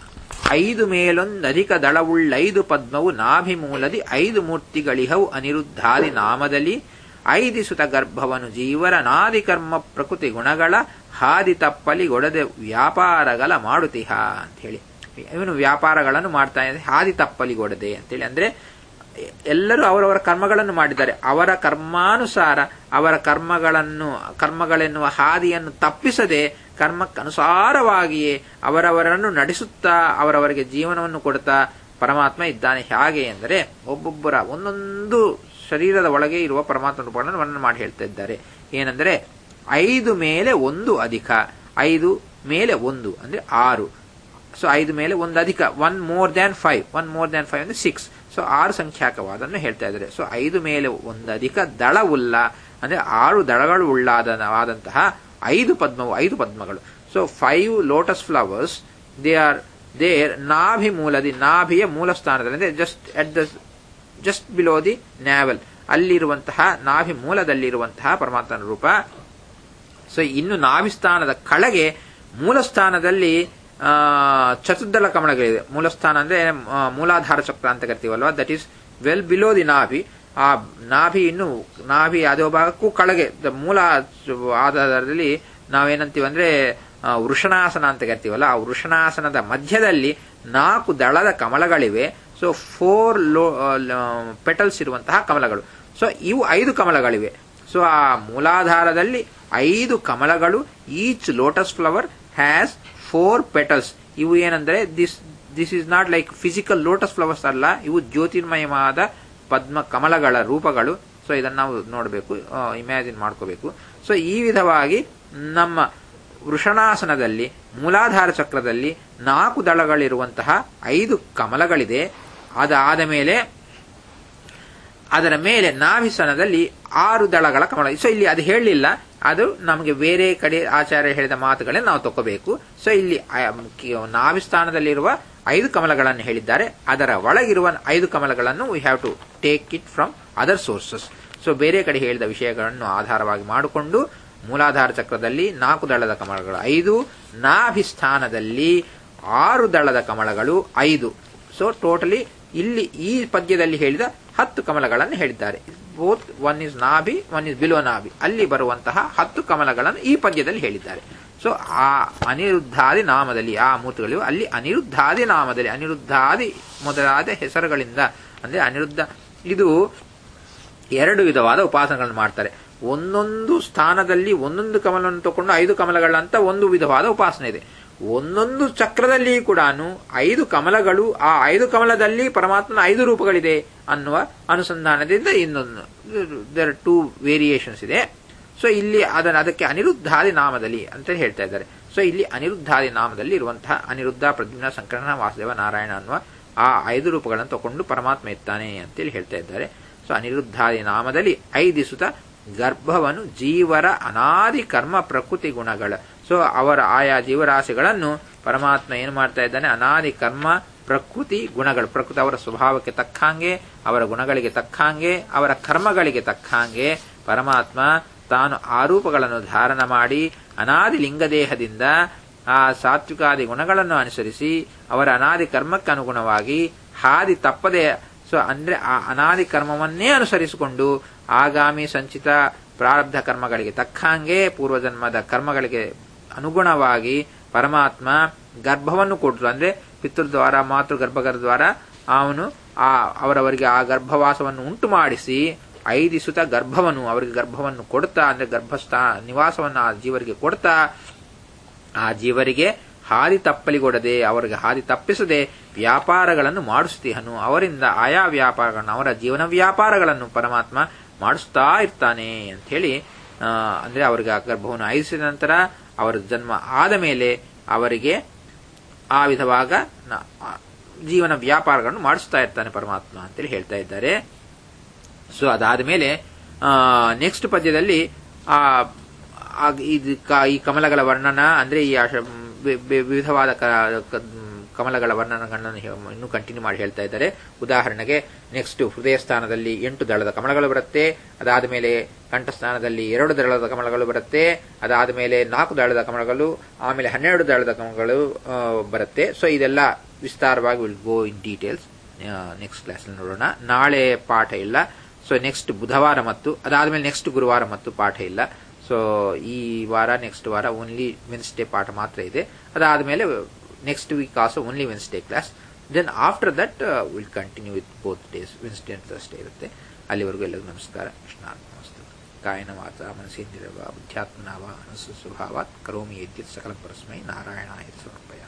ಐದು ಮೇಲೊಂದು ಅಧಿಕ ದಳವುಳ್ಳೈದು ಪದ್ಮವು ನಾಭಿಮೂಲದಿ ಐದು ಮೂರ್ತಿಗಳಿಹವು ಅನಿರುದ್ಧಾದಿ ನಾಮದಲ್ಲಿ ಐದಿಸುತ ಗರ್ಭವನು ಜೀವರ ನಾದಿ ಕರ್ಮ ಪ್ರಕೃತಿ ಗುಣಗಳ ಹಾದಿ ತಪ್ಪಲಿ ಗೊಡದೆ ವ್ಯಾಪಾರಗಳ ಮಾಡುತಿಹ ಅಂತ ಹೇಳಿ ಇವನು ವ್ಯಾಪಾರಗಳನ್ನು ಮಾಡ್ತಾ ಇದ್ದಾರೆ ಹಾದಿ ತಪ್ಪಲಿಗೊಡದೆ ಅಂತೇಳಿ ಅಂದ್ರೆ ಎಲ್ಲರೂ ಅವರವರ ಕರ್ಮಗಳನ್ನು ಮಾಡಿದ್ದಾರೆ ಅವರ ಕರ್ಮಾನುಸಾರ ಅವರ ಕರ್ಮಗಳನ್ನು ಕರ್ಮಗಳೆನ್ನುವ ಹಾದಿಯನ್ನು ತಪ್ಪಿಸದೆ ಕರ್ಮಕ್ಕನುಸಾರವಾಗಿಯೇ ಅವರವರನ್ನು ನಡೆಸುತ್ತಾ ಅವರವರಿಗೆ ಜೀವನವನ್ನು ಕೊಡುತ್ತಾ ಪರಮಾತ್ಮ ಇದ್ದಾನೆ ಹೇಗೆ ಎಂದರೆ ಒಬ್ಬೊಬ್ಬರ ಒಂದೊಂದು ಶರೀರದ ಒಳಗೆ ಇರುವ ಪರಮಾತ್ಮ ರೂಪಗಳನ್ನು ವರ್ಣನೆ ಮಾಡಿ ಹೇಳ್ತಾ ಇದ್ದಾರೆ ಏನೆಂದರೆ ಐದು ಮೇಲೆ ಒಂದು ಅಧಿಕ ಐದು ಮೇಲೆ ಒಂದು ಅಂದ್ರೆ ಆರು ಸೊ ಐದು ಮೇಲೆ ಒಂದು ಅಧಿಕ one more than five one more than five ಅಂದ್ರೆ ಸಿಕ್ಸ್ ಸೊ ಆರು ಸಂಖ್ಯಾಕವಾದನ್ನು ಹೇಳ್ತಾ ಇದ್ದಾರೆ ಸೊ ಐದು ಮೇಲೆ ಒಂದು ಅಧಿಕ ದಳವುಲ್ಲ ಅಂದ್ರೆ ಆರು ದಳಗಳು ಉಳ್ಳಾದವಾದಂತಹ ಐದು ಪದ್ಮವು ಐದು ಪದ್ಮಗಳು so five lotus flowers they are there ನಾಭಿ ಮೂಲದಿ ನಾಭಿಯ ಮೂಲ ಸ್ಥಾನದಲ್ಲಿ ಅಂದ್ರೆ just at the just below the navel ಅಲ್ಲಿರುವಂತಹ ನಾಭಿ ಮೂಲದಲ್ಲಿರುವಂತಹ ಪರಮಾತ್ಮನ ರೂಪ ಸೊ ಇನ್ನು ನಾಭಿಸ್ಥಾನದ ಕೆಳಗೆ ಮೂಲ ಸ್ಥಾನದಲ್ಲಿ ಚತುರ್ದಳ ಕಮಲಗಳಿದೆ ಮೂಲಸ್ಥಾನ ಅಂದ್ರೆ ಮೂಲಾಧಾರ ಚಕ್ರ ಅಂತ ಕರಿತೀವಲ್ವಾ that is well below the nabhi ಆ ನಾಭಿ ಇನ್ನು ನಾಭಿ ಅದೇ ಭಾಗಕ್ಕೂ ಕೆಳಗೆ ಮೂಲ ಆಧಾರದಲ್ಲಿ ನಾವೇನಂತೀವಿ ಅಂದ್ರೆ ವೃಷಣಾಸನ ಅಂತ ಕರಿತೀವಲ್ಲ ಆ ವೃಷಣಾಸನದ ಮಧ್ಯದಲ್ಲಿ ನಾಲ್ಕು ದಳದ ಕಮಲಗಳಿವೆ ಸೊ ಫೋರ್ ಲೋ ಪೆಟಲ್ಸ್ ಇರುವಂತಹ ಕಮಲಗಳು ಸೊ ಇವು ಐದು ಕಮಲಗಳಿವೆ ಸೊ ಆ ಮೂಲಾಧಾರದಲ್ಲಿ ಐದು ಕಮಲಗಳು each lotus flower has four petals ಇವು ಏನಂದ್ರೆ this this is not like physical lotus flowers ಅಲ್ಲ ಇವು ಜ್ಯೋತಿರ್ಮಯವಾದ ಪದ್ಮ ಕಮಲಗಳ ರೂಪಗಳು ಸೊ ಇದನ್ನು ನಾವು ನೋಡಬೇಕು ಇಮ್ಯಾಜಿನ್ ಮಾಡ್ಕೋಬೇಕು ಸೊ ಈ ವಿಧವಾಗಿ ನಮ್ಮ ವೃಷಣಾಸನದಲ್ಲಿ ಮೂಲಾಧಾರ ಚಕ್ರದಲ್ಲಿ ನಾಲ್ಕು ದಳಗಳಿರುವಂತಹ ಐದು ಕಮಲಗಳಿದೆ ಅದಾದ ಮೇಲೆ ಅದರ ಮೇಲೆ ನಾಭಿಸನದಲ್ಲಿ ಆರು ದಳಗಳ ಕಮಲ ಸೊ ಇಲ್ಲಿ ಅದು ಹೇಳಲಿಲ್ಲ ಅದು ನಮಗೆ ಬೇರೆ ಕಡೆ ಆಚಾರ್ಯ ಹೇಳಿದ ಮಾತುಗಳೇ ನಾವು ತಗೋಬೇಕು ಸೊ ಇಲ್ಲಿ ನಾಭಿಸ್ಥಾನದಲ್ಲಿರುವ ಐದು ಕಮಲಗಳನ್ನು ಹೇಳಿದ್ದಾರೆ ಅದರ ಒಳಗಿರುವ ಐದು ಕಮಲಗಳನ್ನು we have to take it from other sources so ಬೇರೆ ಕಡೆ ಹೇಳಿದ ವಿಷಯಗಳನ್ನು ಆಧಾರವಾಗಿ ಮಾಡಿಕೊಂಡು ಮೂಲಾಧಾರ ಚಕ್ರದಲ್ಲಿ ನಾಲ್ಕು ದಳದ ಕಮಲಗಳು ಐದು ನಾಭಿಸ್ಥಾನದಲ್ಲಿ ಆರು ದಳದ ಕಮಲಗಳು ಐದು ಸೊ ಟೋಟಲಿ ಇಲ್ಲಿ ಈ ಪದ್ಯದಲ್ಲಿ ಹೇಳಿದ ಹತ್ತು ಕಮಲಗಳನ್ನು ಹೇಳಿದ್ದಾರೆ both one is nabhi one is below nabhi ಅಲ್ಲಿ ಬರುವಂತಹ ಹತ್ತು ಕಮಲಗಳನ್ನು ಈ ಪದ್ಯದಲ್ಲಿ ಹೇಳಿದ್ದಾರೆ ಸೊ ಆ ಅನಿರುದ್ಧಾದಿ ನಾಮದಲ್ಲಿ ಆ ಮೂರ್ತಿಗಳಿವೆ ಅಲ್ಲಿ ಅನಿರುದ್ಧಾದಿ ನಾಮದಲ್ಲಿ ಅನಿರುದ್ಧಾದಿ ಮೊದಲಾದ ಹೆಸರುಗಳಿಂದ ಅಂದ್ರೆ ಅನಿರುದ್ಧ ಇದು ಎರಡು ವಿಧವಾದ ಉಪಾಸನೆಗಳನ್ನು ಮಾಡ್ತಾರೆ ಒಂದೊಂದು ಸ್ಥಾನದಲ್ಲಿ ಒಂದೊಂದು ಕಮಲವನ್ನು ತಗೊಂಡು ಐದು ಕಮಲಗಳಂತ ಒಂದು ವಿಧವಾದ ಉಪಾಸನೆ ಇದೆ ಒಂದೊಂದು ಚಕ್ರದಲ್ಲಿ ಕೂಡ ಐದು ಕಮಲಗಳು ಆ ಐದು ಕಮಲದಲ್ಲಿ ಪರಮಾತ್ಮನ ಐದು ರೂಪಗಳಿದೆ ಅನ್ನುವ ಅನುಸಂಧಾನದಿಂದ ಇನ್ನೊಂದು ದರ್ ಟೂ ವೇರಿಯೇಷನ್ಸ್ ಇದೆ ಸೊ ಇಲ್ಲಿ ಅದನ್ನ ಅದಕ್ಕೆ ಅನಿರುದ್ಧಾದಿ ನಾಮದಲ್ಲಿ ಅಂತ ಹೇಳ್ತಾ ಇದ್ದಾರೆ ಸೊ ಇಲ್ಲಿ ಅನಿರುದ್ಧಾದಿ ನಾಮದಲ್ಲಿ ಇರುವಂತಹ ಅನಿರುದ್ಧ ಪ್ರದ್ಯುಮ್ನ ಸಂಕರಣ ವಾಸುದೇವ ನಾರಾಯಣ ಅನ್ನುವ ಆ ಐದು ರೂಪಗಳನ್ನು ತಗೊಂಡು ಪರಮಾತ್ಮ ಇರ್ತಾನೆ ಅಂತೇಳಿ ಹೇಳ್ತಾ ಇದ್ದಾರೆ ಸೊ ಅನಿರುದ್ಧಾದಿ ನಾಮದಲ್ಲಿ ಐದಿಸುತ್ತ ಗರ್ಭವನ್ನು ಜೀವರ ಅನಾದಿ ಕರ್ಮ ಪ್ರಕೃತಿ ಗುಣಗಳ ಸೊ ಅವರ ಆಯಾ ಜೀವರಾಶಿಗಳನ್ನು ಪರಮಾತ್ಮ ಏನು ಮಾಡ್ತಾ ಇದ್ದಾನೆ ಅನಾದಿ ಕರ್ಮ ಪ್ರಕೃತಿ ಗುಣಗಳು ಪ್ರಕೃತಿ ಅವರ ಸ್ವಭಾವಕ್ಕೆ ತಕ್ಕಂಗೆ ಅವರ ಗುಣಗಳಿಗೆ ತಕ್ಕಂಗೆ ಅವರ ಕರ್ಮಗಳಿಗೆ ತಕ್ಕಂಗೆ ಪರಮಾತ್ಮ ತಾನು ಆರೂಪಗಳನ್ನು ಧಾರಣ ಮಾಡಿ ಅನಾದಿ ಲಿಂಗದೇಹದಿಂದ ಆ ಸಾತ್ವಿಕಾದಿ ಗುಣಗಳನ್ನು ಅನುಸರಿಸಿ ಅವರ ಅನಾದಿ ಕರ್ಮಕ್ಕೆ ಅನುಗುಣವಾಗಿ ಹಾದಿ ತಪ್ಪದೆ ಸೊ ಅಂದ್ರೆ ಆ ಅನಾದಿ ಕರ್ಮವನ್ನೇ ಅನುಸರಿಸಿಕೊಂಡು ಆಗಾಮಿ ಸಂಚಿತ ಪ್ರಾರಬ್ಧ ಕರ್ಮಗಳಿಗೆ ತಕ್ಕಂಗೆ ಪೂರ್ವಜನ್ಮದ ಕರ್ಮಗಳಿಗೆ ಅನುಗುಣವಾಗಿ ಪರಮಾತ್ಮ ಗರ್ಭವನ್ನು ಕೊಟ್ಟರು ಅಂದ್ರೆ ಪಿತೃದ್ವಾರ ಮಾತೃ ಗರ್ಭಗರ ದ್ವಾರ ಅವನು ಆ ಅವರವರಿಗೆ ಆ ಗರ್ಭವಾಸವನ್ನು ಉಂಟು ಮಾಡಿಸಿ ಐದಿಸುತ್ತ ಗರ್ಭವನ್ನು ಅವರಿಗೆ ಗರ್ಭವನ್ನು ಕೊಡ್ತಾ ಅಂದ್ರೆ ಗರ್ಭಸ್ಥಾ ನಿವಾಸವನ್ನು ಆ ಜೀವರಿಗೆ ಕೊಡ್ತಾ ಆ ಜೀವರಿಗೆ ಹಾದಿ ತಪ್ಪಲಿಗೊಡದೆ ಅವರಿಗೆ ಹಾದಿ ತಪ್ಪಿಸದೆ ವ್ಯಾಪಾರಗಳನ್ನು ಮಾಡಿಸ್ತೀಹನು ಅವರಿಂದ ಆಯಾ ವ್ಯಾಪಾರಗಳನ್ನು ಅವರ ಜೀವನ ವ್ಯಾಪಾರಗಳನ್ನು ಪರಮಾತ್ಮ ಮಾಡಿಸ್ತಾ ಇರ್ತಾನೆ ಅಂತ ಹೇಳಿ ಅಂದ್ರೆ ಅವರಿಗೆ ಆ ಗರ್ಭವನ್ನು ಆಯಿಸಿದ ನಂತರ ಅವರ ಜನ್ಮ ಆದ ಮೇಲೆ ಅವರಿಗೆ ಆ ವಿಧವಾಗ ಜೀವನ ವ್ಯಾಪಾರಗಳನ್ನು ಮಾಡಿಸ್ತಾ ಇರ್ತಾನೆ ಪರಮಾತ್ಮ ಅಂತೇಳಿ ಹೇಳ್ತಾ ಇದ್ದಾರೆ ಸೊ ಅದಾದ ಮೇಲೆ ನೆಕ್ಸ್ಟ್ ಪದ್ಯದಲ್ಲಿ ಆ ಇದು ಈ ಕಮಲಗಳ ವರ್ಣನ ಅಂದ್ರೆ ಈ ವಿವಿಧವಾದ ಕಮಲಗಳ ವರ್ಣನಗಳನ್ನು ಇನ್ನೂ ಕಂಟಿನ್ಯೂ ಮಾಡಿ ಹೇಳ್ತಾ ಇದ್ದಾರೆ ಉದಾಹರಣೆಗೆ ನೆಕ್ಸ್ಟ್ ಹೃದಯ ಸ್ಥಾನದಲ್ಲಿ ಎಂಟು ದಳದ ಕಮಲಗಳು ಬರುತ್ತೆ ಅದಾದ ಮೇಲೆ ಕಂಠಸ್ಥಾನದಲ್ಲಿ ಎರಡು ದಳದ ಕಮಲಗಳು ಬರುತ್ತೆ ಅದಾದ ಮೇಲೆ ನಾಲ್ಕು ದಳದ ಕಮಲಗಳು ಆಮೇಲೆ ಹನ್ನೆರಡು ದಳದ ಕಮಲಗಳು ಬರುತ್ತೆ ಸೊ ಇದೆಲ್ಲ ವಿಸ್ತಾರವಾಗಿ will go in details next class ನೋಡೋಣ ನಾಳೆ ಪಾಠ ಇಲ್ಲ ಸೊ ನೆಕ್ಸ್ಟ್ ಬುಧವಾರ ಮತ್ತು ಅದಾದ್ಮೇಲೆ ನೆಕ್ಸ್ಟ್ ಗುರುವಾರ ಮತ್ತು ಪಾಠ ಇಲ್ಲ ಸೊ ಈ ವಾರ ನೆಕ್ಸ್ಟ್ ವಾರ ಓನ್ಲಿ ವೆನ್ಸ್ಡೇ ಪಾಠ ಮಾತ್ರ ಇದೆ ಅದಾದ್ಮೇಲೆ next week also only Wednesday class then after that will continue with both days Wednesday and Thursday ಇರುತ್ತೆ ಅಲ್ಲಿವರೆಗೂ ಎಲ್ಲರಿಗೂ ನಮಸ್ಕಾರ ಕೃಷ್ಣಾರ್ಪಣಸ್ತು ಕಾಯನ ವಾಚ ಮನಸ್ಸೇಂದಿರವ ಬುದ್ಧ್ಯಾತ್ಮನಾವ ಅನಸು ಸ್ವಭಾವಾತ್ ಕರೋಮಿ ಯದ್ಯತ್ ಸಕಲ ಪರಸ್ಮೈ ನಾರಾಯಣ ಸಮರ್ಪಯ